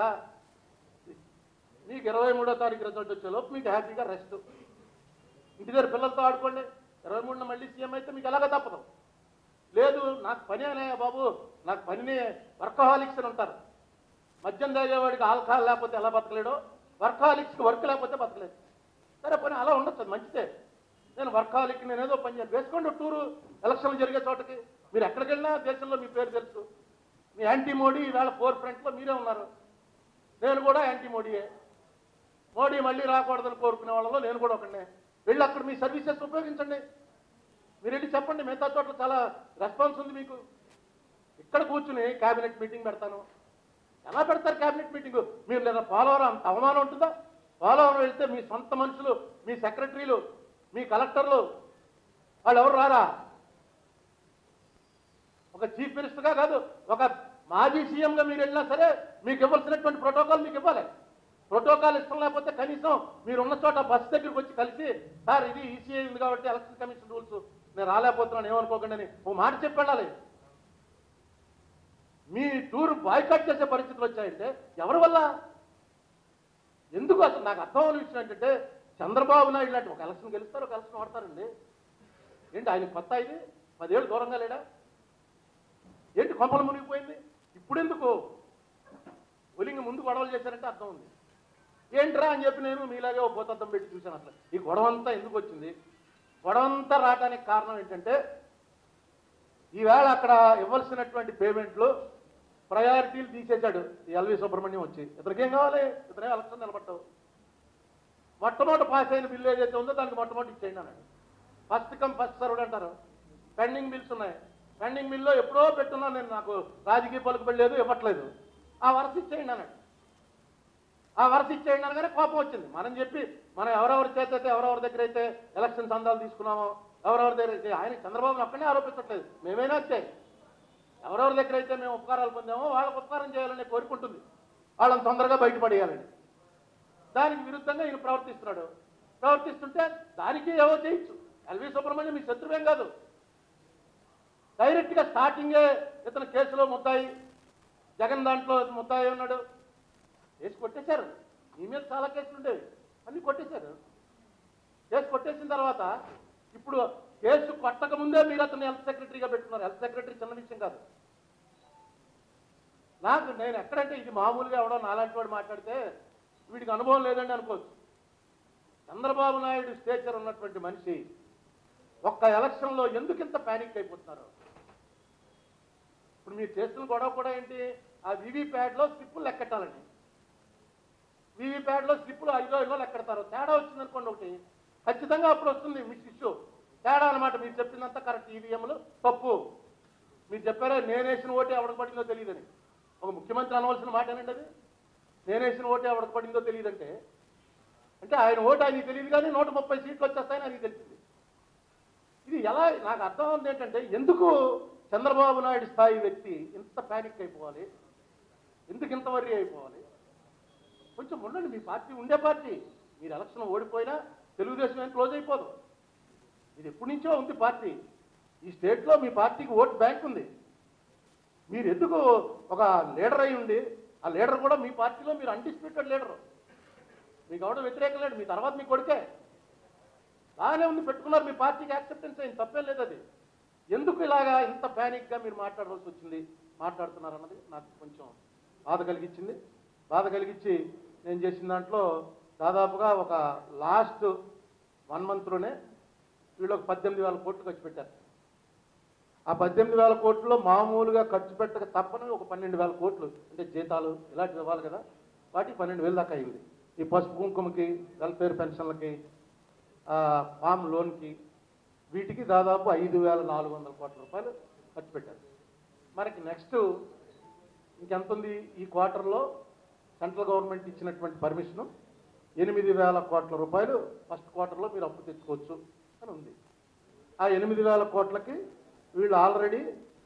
మీకు ఇరవై మూడో తారీఖు రిజల్ట్ వచ్చేలోపు మీకు హ్యాపీగా రెస్ట్ ఇంటి దగ్గర పిల్లలతో ఆడుకోండి ఇరవై మూడున మళ్ళీ సీఎం అయితే మీకు ఎలాగ తప్పదు లేదు నాకు పని అనే బాబు నాకు పనిని వర్కహాలిక్స్ అని ఉంటారు మద్యం తాగేవాడికి ఆల్కహాల్ లేకపోతే ఎలా బతకలేడో వర్కహాలిక్స్కి వర్క్ లేకపోతే బతకలేదు సరే పని అలా ఉండొచ్చు అది మంచిదే నేను వర్కహాలిక్ నేను ఏదో పని చేయాలి వేసుకోండి టూరు ఎలక్షన్లు జరిగే చోటకి మీరు ఎక్కడికి వెళ్ళినా దేశంలో మీ పేరు తెలుసు మీ యాంటీ మోడీ ఈవేళ ఫోర్ ఫ్రంట్లో మీరే ఉన్నారు నేను కూడా యాంటీ మోడీయే మోడీ మళ్ళీ రాకూడదని కోరుకునే వాళ్ళలో నేను కూడా ఒకనే వెళ్ళి అక్కడ మీ సర్వీసెస్ ఉపయోగించండి మీరు వెళ్ళి చెప్పండి మిగతా చోట్ల చాలా రెస్పాన్స్ ఉంది మీకు ఇక్కడ కూర్చుని క్యాబినెట్ మీటింగ్ పెడతాను ఎలా పెడతారు క్యాబినెట్ మీటింగ్ మీరు లేదా పోలవరం అంత అవమానం ఉంటుందా పోలవరం వెళ్తే మీ సొంత మనుషులు మీ సెక్రటరీలు మీ కలెక్టర్లు వాళ్ళు ఎవరు రారా ఒక చీఫ్ మినిస్టర్గా కాదు ఒక మాజీ సీఎంగా మీరు వెళ్ళినా సరే మీకు ఇవ్వాల్సినటువంటి ప్రోటోకాల్ మీకు ఇవ్వాలి ప్రోటోకాల్ ఇష్టం లేకపోతే కనీసం మీరు ఉన్న చోట బస్ దగ్గరికి వచ్చి కలిసి సార్ ఇది ఈసీఐ ఉంది కాబట్టి ఎలక్షన్ కమిషన్ రూల్స్ నేను రాలేకపోతున్నాను ఏమనుకోకండి అని ఓ మాట చెప్పి వెళ్ళాలి మీ టూర్ బాయ్కాట్ చేసే పరిస్థితులు వచ్చాయంటే ఎవరి వల్ల ఎందుకు అసలు నాకు అర్థం అవ్వని విషయం ఏంటంటే చంద్రబాబు నాయుడు లాంటి ఒక ఎలక్షన్ గెలుస్తారు ఒక ఎలక్షన్ ఓడతారండి ఏంటి ఆయన కొత్త ఇది పదేళ్ళు దూరంగా లేడా ఏంటి కొంపలు మునిగిపోయింది ఇప్పుడు ఎందుకు ఒలింగి ముందు గొడవలు చేశారంటే అర్థం ఉంది ఏంట్రా అని చెప్పి నేను మీలాగే ఓ భూతద్దం పెట్టి చూశాను అసలు ఈ గొడవ అంతా ఎందుకు వచ్చింది గొడవ అంతా రావడానికి కారణం ఏంటంటే ఈవేళ అక్కడ ఇవ్వాల్సినటువంటి పేమెంట్లు ప్రయారిటీలు తీసేశాడు ఈ ఎల్వి సుబ్రహ్మణ్యం వచ్చి ఇతనికి ఏం కావాలి ఇతనే ఎలక్షన్ నిలబడ్డావు మొట్టమొదటి పాస్ అయిన బిల్లు ఏదైతే ఉందో దానికి మొట్టమొదటి ఇచ్చేయండి అన్నాడు ఫస్ట్ కమ్ ఫస్ట్ సర్వ్డ్ అంటారు పెండింగ్ బిల్స్ ఉన్నాయి పెండింగ్ బిల్లో ఎప్పుడో పెట్టున్నా నేను నాకు రాజకీయ పలుకుబడి లేదు ఇవ్వట్లేదు ఆ వరస ఇచ్చేయండి అన్నాడు ఆ వరస ఇచ్చేయండి అనగానే కోపం వచ్చింది మనం చెప్పి మనం ఎవరెవరి చేత అయితే ఎవరెవరి దగ్గర అయితే ఎలక్షన్ సందాలు తీసుకున్నామో ఎవరెవరి దగ్గర అయితే ఆయన చంద్రబాబును ఒక్కనే ఆరోపించట్లేదు మేమైనా అంతే ఎవరెవరి దగ్గర అయితే మేము ఉపకారాలు పొందామో వాళ్ళకు ఉపకారం చేయాలని కోరుకుంటుంది వాళ్ళని తొందరగా బయటపడేయాలని దానికి విరుద్ధంగా ఈయన ప్రవర్తిస్తున్నాడు ప్రవర్తిస్తుంటే దానికి ఏవో చేయొచ్చు ఎల్వి సుబ్రహ్మణ్యం మీ శత్రువేం కాదు డైరెక్ట్గా స్టార్టింగే ఇతను కేసులో ముద్దాయి జగన్ దాంట్లో ముద్దాయి ఉన్నాడు కేసు కొట్టేశారు ఈ మీద చాలా కేసులు ఉండేవి అన్ని కొట్టేశారు కేసు కొట్టేసిన తర్వాత ఇప్పుడు కేసు కొట్టక ముందే మీరు అతను హెల్త్ సెక్రటరీగా పెట్టుకున్నారు హెల్త్ సెక్రటరీ చిన్న విషయం కాదు నాకు నేను ఎక్కడంటే ఇది మామూలుగా ఎవడో నాలాంటి వాడు మాట్లాడితే వీడికి అనుభవం లేదండి అనుకోవచ్చు చంద్రబాబు నాయుడు స్టేచర్ ఉన్నటువంటి మనిషి ఒక్క ఎలక్షన్లో ఎందుకు ఇంత ప్యానిక్ అయిపోతున్నారు ఇప్పుడు మీరు చేస్తున్న గొడవ కూడా ఏంటి ఆ వివిప్యాడ్లో స్లిప్పులు లెక్కెట్టాలండి వివిప్యాడ్లో స్లిప్పులు ఐదో ఐదో లెక్కెడతారు తేడా వచ్చింది అనుకోండి ఒకటి ఖచ్చితంగా అప్పుడు వస్తుంది మీ ఇష్యూ తేడా అనమాట మీరు చెప్పిందంతా కరెక్ట్ ఈవీఎంలు తప్పు మీరు చెప్పారా నేను వేసిన ఓటే ఎవరికి పడిందో తెలియదని ఒక ముఖ్యమంత్రి అనవలసిన మాట ఏనండి అది నేను వేసిన ఓటే ఎవరికి పడిందో తెలియదంటే అంటే ఆయన ఓటు ఆయనకి తెలియదు కానీ నూట ముప్పై సీట్లు వచ్చేస్తాయని ఆయనకి తెలిసింది ఇది ఎలా నాకు అర్థం ఉంది ఏంటంటే ఎందుకు చంద్రబాబు నాయుడు స్థాయి వ్యక్తి ఇంత ప్యానిక్ అయిపోవాలి ఎందుకు ఇంత వర్రీ అయిపోవాలి కొంచెం ఉండండి మీ పార్టీ ఉండే పార్టీ మీరు ఎలక్షన్ ఓడిపోయినా తెలుగుదేశం ఏం క్లోజ్ అయిపోదు ఇది ఎప్పటి నుంచో ఉంది పార్టీ ఈ స్టేట్లో మీ పార్టీకి ఓట్ బ్యాంక్ ఉంది మీరు ఎందుకు ఒక లీడర్ అయి ఉండి ఆ లీడర్ కూడా మీ పార్టీలో మీరు అన్డిస్ప్యూటెడ్ లీడర్ మీకు ఎవడో వ్యతిరేకం లేడు మీ తర్వాత మీ కొడుకే బాగానే ఉంది పెట్టుకున్నారు మీ పార్టీకి యాక్సెప్టెన్స్ అయింది తప్పేం లేదు అది ఎందుకు ఇలాగా ఇంత ప్యానిక్గా మీరు మాట్లాడవలసి వచ్చింది మాట్లాడుతున్నారు అన్నది నాకు కొంచెం బాధ కలిగించింది బాధ కలిగించి నేను చేసిన దాంట్లో దాదాపుగా ఒక లాస్ట్ వన్ మంత్లోనే వీళ్ళు ఒక పద్దెనిమిది వేల కోట్లు ఖర్చు పెట్టారు ఆ పద్దెనిమిది వేల కోట్లలో మామూలుగా ఖర్చు పెట్టక తప్పని ఒక పన్నెండు వేల కోట్లు అంటే జీతాలు ఇలాంటివి ఇవ్వాలి కదా వాటికి పన్నెండు వేలు దాకా అయింది ఈ పసుపు కుంకుమకి వెల్ఫేర్ పెన్షన్లకి ఆ, ఫామ్ లోన్కి వీటికి దాదాపు ఐదు వేల నాలుగు వందల కోట్ల రూపాయలు ఖర్చు పెట్టారు మనకి నెక్స్ట్ ఇంకెంత ఉంది ఈ క్వార్టర్లో సెంట్రల్ గవర్నమెంట్ ఇచ్చినటువంటి పర్మిషను ఎనిమిది వేల కోట్ల రూపాయలు ఫస్ట్ క్వార్టర్లో మీరు అప్పు తెచ్చుకోవచ్చు అని ఉంది ఆ ఎనిమిది వేల కోట్లకి వీళ్ళు ఆల్రెడీ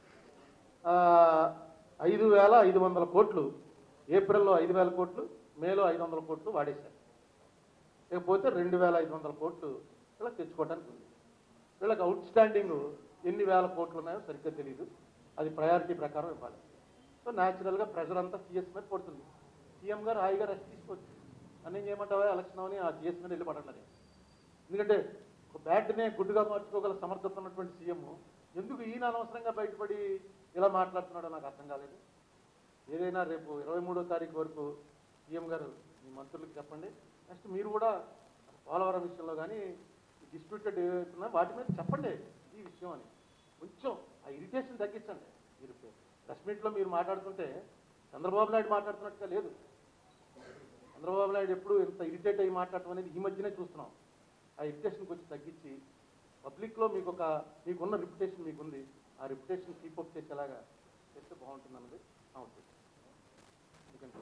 ఐదు వేల ఐదు వందల కోట్లు ఏప్రిల్లో ఐదు వేల కోట్లు మేలో ఐదు వందల కోట్లు వాడేశారు లేకపోతే రెండు వేల ఐదు వందల కోట్లు వీళ్ళకి తెచ్చుకోవడానికి ఉంది వీళ్ళకి అవుట్ స్టాండింగ్ ఎన్ని వేల కోట్లు ఉన్నాయో సరిగ్గా తెలియదు అది ప్రయారిటీ ప్రకారం ఇవ్వాలి సో న్యాచురల్గా ప్రెషర్ అంతా సీఎస్ మీద పడుతుంది సీఎం గారు హాయిగా రెస్ట్ తీసుకోవచ్చు అని ఏం చేయమంటావా ఎలక్షన్ అవని ఆ సీఎస్ మీద వెళ్ళి పడండి ఎందుకంటే ఒక బ్యాట్నే గుడ్డుగా మార్చుకోగల సమర్థత ఉన్నటువంటి సీఎం ఎందుకు ఈయన అనవసరంగా బయటపడి ఇలా మాట్లాడుతున్నాడో నాకు అర్థం కాలేదు ఏదైనా రేపు ఇరవై మూడో తారీఖు వరకు సీఎం గారు మీ మంత్రులకు చెప్పండి నెక్స్ట్ మీరు కూడా పోలవరం విషయంలో కానీ డిస్ప్యూటెడ్ ఏవైతున్నా వాటి మీద చెప్పండి ఈ విషయం అని కొంచెం ఆ ఇరిటేషన్ తగ్గించండి మీరు ప్రెస్ మీట్లో మీరు మాట్లాడుతుంటే చంద్రబాబు నాయుడు మాట్లాడుతున్నట్టుగా లేదు చంద్రబాబు నాయుడు ఎప్పుడు ఇంత ఇరిటేట్ అయ్యి మాట్లాడటం అనేది ఈ మధ్యనే చూస్తున్నాం ఆ ఇరిటేషన్ కొంచెం తగ్గించి పబ్లిక్లో మీకు ఒక మీకున్న రిప్యుటేషన్ మీకుంది ఆ రిప్యుటేషన్ కీపప్ చేసేలాగా చేస్తే బాగుంటుంది అన్నది నా ఉద్దేశం ఎందుకంటే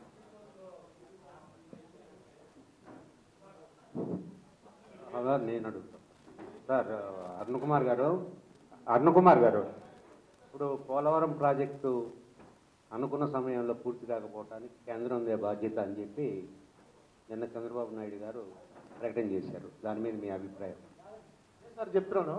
అలా నేను అడుగుతాను సార్ అరుణ్ కుమార్ గారు అరుణ్ కుమార్ గారు ఇప్పుడు పోలవరం ప్రాజెక్టు అనుకున్న సమయంలో పూర్తి కాకపోవటానికి కేంద్రం ఉందే బాధ్యత అని చెప్పి నిన్న చంద్రబాబు నాయుడు గారు ప్రకటన చేశారు దాని మీద మీ అభిప్రాయం సార్ చెప్తున్నాను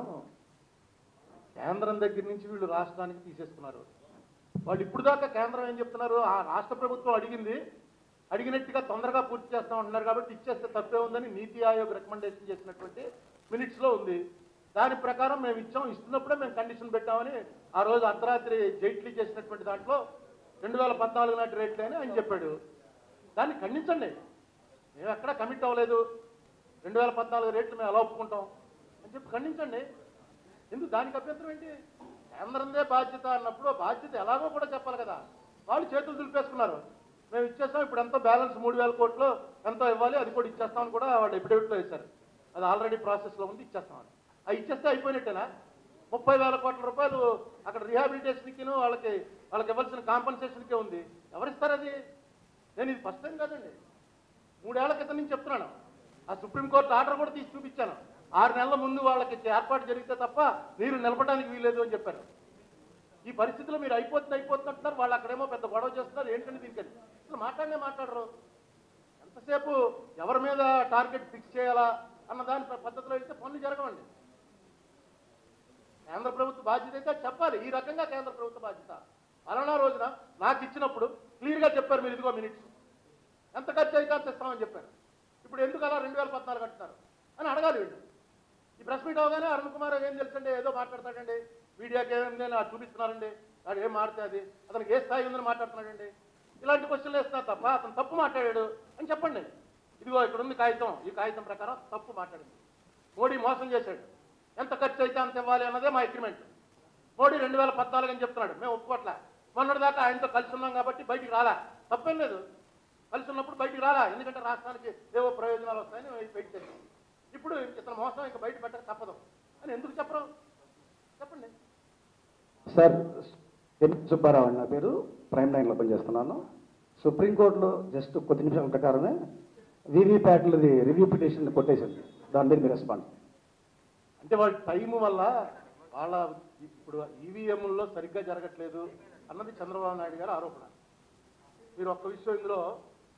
కేంద్రం దగ్గర నుంచి వీళ్ళు రాష్ట్రానికి తీసేస్తున్నారు వాళ్ళు ఇప్పుడు దాకా కేంద్రం ఏం చెప్తున్నారు ఆ రాష్ట్ర ప్రభుత్వం అడిగింది అడిగినట్టుగా తొందరగా పూర్తి చేస్తాం అంటున్నారు కాబట్టి ఇచ్చేస్తే తప్పే ఉందని నీతి ఆయోగ్ రికమెండేషన్ చేసినటువంటి మినిట్స్లో ఉంది దాని ప్రకారం మేము ఇచ్చాం ఇస్తున్నప్పుడే మేము కండిషన్ పెట్టామని ఆ రోజు అర్ధరాత్రి జైట్లీ చేసినటువంటి దాంట్లో రెండు వేల పద్నాలుగు నాటి రేట్లు అని ఆయన చెప్పాడు దాన్ని ఖండించండి మేము ఎక్కడ కమిట్ అవ్వలేదు రెండు వేల పద్నాలుగు రేట్లు మేము ఎలా ఒప్పుకుంటాం అని చెప్పి ఖండించండి ఎందుకు దానికి అభ్యంతరం ఏంటి కేంద్రందే బాధ్యత అన్నప్పుడు ఆ బాధ్యత ఎలాగో కూడా చెప్పాలి కదా వాళ్ళు చేతులు దులిపేసుకున్నారు మేము ఇచ్చేస్తాం ఇప్పుడు ఎంతో బ్యాలెన్స్ మూడు వేల కోట్లు ఎంతో ఇవ్వాలి అది కూడా ఇచ్చేస్తామని కూడా వాళ్ళు ఎఫిడవిట్లో వేశారు అది ఆల్రెడీ ప్రాసెస్లో ఉంది ఇచ్చేస్తామని అది ఇచ్చేస్తే అయిపోయినట్టేనా ముప్పై వేల కోట్ల రూపాయలు అక్కడ రిహాబిలిటేషన్కి వాళ్ళకి వాళ్ళకి ఇవ్వాల్సిన కాంపన్సేషన్కే ఉంది ఎవరిస్తారు అది నేను ఇది ఫస్ట్ టైం కాదండి మూడేళ్ల క్రితం నుంచి చెప్తున్నాను ఆ సుప్రీంకోర్టు ఆర్డర్ కూడా తీసి చూపించాను ఆరు నెలల ముందు వాళ్ళకి ఏర్పాటు జరిగితే తప్ప మీరు నిలపడానికి వీలేదు అని చెప్పారు ఈ పరిస్థితిలో మీరు అయిపోతుంది అయిపోతుంది అంటున్నారు వాళ్ళు అక్కడేమో పెద్ద గొడవ చేస్తున్నారు ఏంటంటే దీనికి అసలు మాట్లాడనే మాట్లాడరు ఎంతసేపు ఎవరి మీద టార్గెట్ ఫిక్స్ చేయాలా అన్న దాని ప- పద్ధతిలో వెళ్తే పనులు జరగవండి కేంద్ర ప్రభుత్వ బాధ్యత అయితే చెప్పాలి ఈ రకంగా కేంద్ర ప్రభుత్వ బాధ్యత పలానా రోజున నాకు ఇచ్చినప్పుడు క్లియర్గా చెప్పారు మీరు ఇదిగో మినిట్స్ ఎంత ఖర్చు అయితే అంత ఇస్తామని చెప్పారు ఇప్పుడు ఎందుకు అలా రెండు వేల పద్నాలుగు అంటున్నారు అని అడగాలి వీళ్ళు ఈ ప్రెస్ మీట్ అవగానే అరుణ్ కుమార్ ఏం తెలుసండి ఏదో మాట్లాడతాడండి మీడియాకి ఏమైంది నాకు చూపిస్తున్నారండి వాడు ఏం మాడితే అది అతనికి ఏ స్థాయి ఉందని మాట్లాడుతున్నాడండి ఇలాంటి క్వశ్చన్లు వేస్తున్నారు తప్ప అతను తప్పు మాట్లాడాడు అని చెప్పండి ఇదిగో ఇక్కడ ఉంది కాగితం ఈ కాగితం ప్రకారం తప్పు మాట్లాడింది మోడీ మోసం చేశాడు ఎంత ఖర్చు అయితే అంత ఇవ్వాలి అన్నదే మా అగ్రిమెంట్ మోడీ రెండు వేల పద్నాలుగు అని చెప్తున్నాడు మేము ఒప్పుకోట్లే మొన్నటి దాకా ఆయనతో కలిసి ఉన్నాం కాబట్టి బయటికి రాలా తప్పేం లేదు కలిసి ఉన్నప్పుడు బయటికి రాలా ఎందుకంటే రాష్ట్రానికి ఏవో ప్రయోజనాలు వస్తాయని బయట తెచ్చాం ఇప్పుడు ఇతను మోసం ఇంకా బయట పెట్టక తప్పదు అని ఎందుకు చెప్పరు చెప్పండి సార్ ఎన్ సుబ్బారావు అండి నా పేరు ప్రైమ్ లైన్లో పనిచేస్తున్నాను సుప్రీంకోర్టులో జస్ట్ కొద్ది నిమిషాల ప్రకారమే వీవీప్యాట్లది రివ్యూ పిటిషన్ కొట్టేసింది దాని మీద మీరు రెస్పాండ్ అంటే వాళ్ళ టైం వల్ల వాళ్ళ ఇప్పుడు ఈవీఎంల్లో సరిగ్గా జరగట్లేదు అన్నది చంద్రబాబు నాయుడు గారి ఆరోపణ మీరు ఒక్క విషయం ఇందులో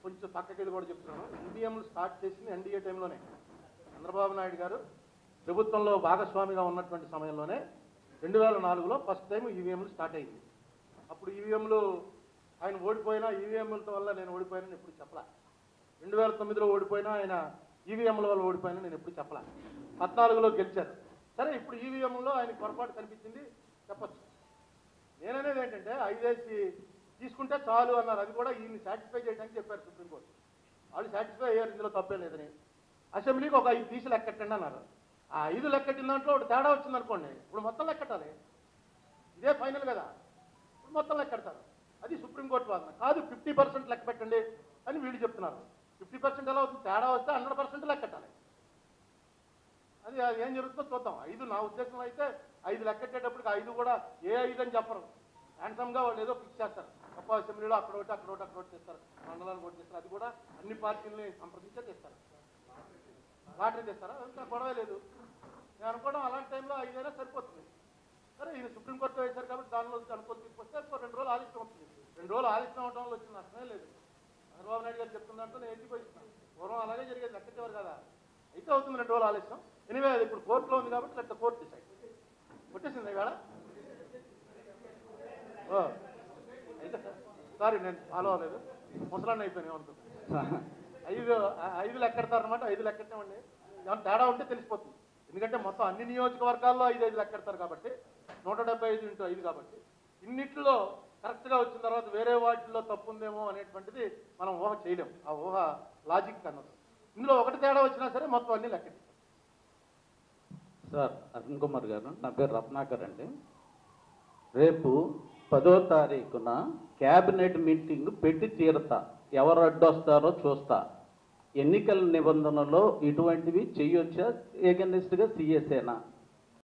కొంచెం పక్కకి వెళ్ళి కూడా చెప్తున్నాను ఈవీఎంలు స్టార్ట్ చేసింది ఎన్డీఏ టైంలోనే చంద్రబాబు నాయుడు గారు ప్రభుత్వంలో భాగస్వామిగా ఉన్నటువంటి సమయంలోనే రెండు వేల నాలుగులో ఫస్ట్ టైం ఈవీఎంలు స్టార్ట్ అయింది అప్పుడు ఈవీఎంలు ఆయన ఓడిపోయినా ఈవీఎంలతో వల్ల నేను ఓడిపోయానని ఎప్పుడు చెప్పలా రెండు వేల తొమ్మిదిలో ఓడిపోయినా ఆయన ఈవీఎంల వల్ల ఓడిపోయినా నేను ఎప్పుడు చెప్పలా పద్నాలుగులో గెలిచారు సరే ఇప్పుడు ఈవీఎంలో ఆయన పొరపాటు కనిపించింది చెప్పచ్చు నేననేది ఏంటంటే ఐదేసి తీసుకుంటే చాలు అన్నారు అది కూడా ఈయన్ని సాటిస్ఫై చేయడానికి చెప్పారు సుప్రీంకోర్టు వాళ్ళు సాటిస్ఫై అయ్యారు ఇందులో తప్పే లేదని అసెంబ్లీకి ఒక ఐదు తీసి లెక్కట్టండి అన్నారు ఆ ఐదు లెక్కట్టిన దాంట్లో ఒకటి తేడా వచ్చింది అనుకోండి ఇప్పుడు మొత్తం లెక్కట్టాలి ఇదే ఫైనల్ కదా ఇప్పుడు మొత్తం లెక్కెడతారు అది సుప్రీంకోర్టు వాదన కాదు ఫిఫ్టీ పర్సెంట్ లెక్క పెట్టండి అని వీళ్ళు చెప్తున్నారు ఫిఫ్టీ పర్సెంట్ ఎలా అవుతుంది తేడా వస్తే హండ్రెడ్ పర్సెంట్ లెక్కట్టాలి అది అది ఏం జరుగుతుందో చూద్దాం ఐదు నా ఉద్దేశంలో అయితే ఐదు లెక్కెట్టేటప్పటికి ఐదు కూడా ఏ ఐదు అని చెప్పరు హ్యాండ్సమ్గా వాళ్ళు ఏదో ఫిక్స్ చేస్తారు గొప్ప అసెంబ్లీలో అక్కడ ఒకటి అక్కడ ఒకటి అక్కడ ఒకటి చేస్తారు మండలానికి ఒకటి చేస్తారు అది కూడా అన్ని పార్టీలని సంప్రదించే చేస్తారు లాటరీ తెస్తారా ఇంకా గొడవ లేదు నేను అనుకోవడం అలాంటి టైంలో ఐదైనా సరిపోతుంది సరే ఈయన సుప్రీంకోర్టు వేశారు కాబట్టి దానిలో అనుకోని తీసుకొస్తే ఇంకో రెండు రోజులు ఆలస్యం అవుతుంది రెండు రోజులు ఆలస్యం అవడం వల్ల వచ్చిన నష్టమే లేదు చంద్రబాబు నాయుడు గారు చెప్తున్న దాంట్లో నేను ఎత్తిపోయిస్తున్నాను పూర్వం అలాగే జరిగేది లెక్కెట్టేవారు కదా అయితే అవుతుంది రెండు రోజులు ఆలస్యం ఎనివే అది ఇప్పుడు కోర్టులో ఉంది కాబట్టి లెక్క కోర్టు డిసైడ్ కొట్టేసింది ఇవాళ ఓ, అయితే సారీ నేను ఫాలో అవ్వలేదు ముసలాన్ని అయిపోయాను అనుకుంటున్నాను ఐదు ఆ- ఐదు లెక్కెడతారనమాట ఐదు లెక్కెట్టామండి ఏమైనా తేడా ఉంటే తెలిసిపోతుంది ఎందుకంటే మొత్తం అన్ని నియోజకవర్గాల్లో ఐదు ఐదు లెక్కెడతారు కాబట్టి నూట డెబ్బై ఐదు ఇంటూ ఐదు కాబట్టి ఇన్నిట్లో కరెక్ట్గా వచ్చిన తర్వాత వేరే వాటిల్లో తప్పు ఉందేమో అనేటువంటిది మనం ఊహ చేయలేం ఆ ఊహ లాజిక్ అన్నది ఇందులో ఒకటి తేడా వచ్చినా సరే మొత్తం అన్ని లెక్కెట్టాం సార్ అరుణ్ కుమార్ గారు నా పేరు రత్నాకర్ అండి రేపు పదో తారీఖున క్యాబినెట్ మీటింగ్ పెట్టి తీరతా ఎవరు అడ్డొస్తారో చూస్తా ఎన్నికల నిబంధనలో ఇటువంటివి చెయ్యొచ్చా ఏగనిస్ట్గా సిఎస్ఏనా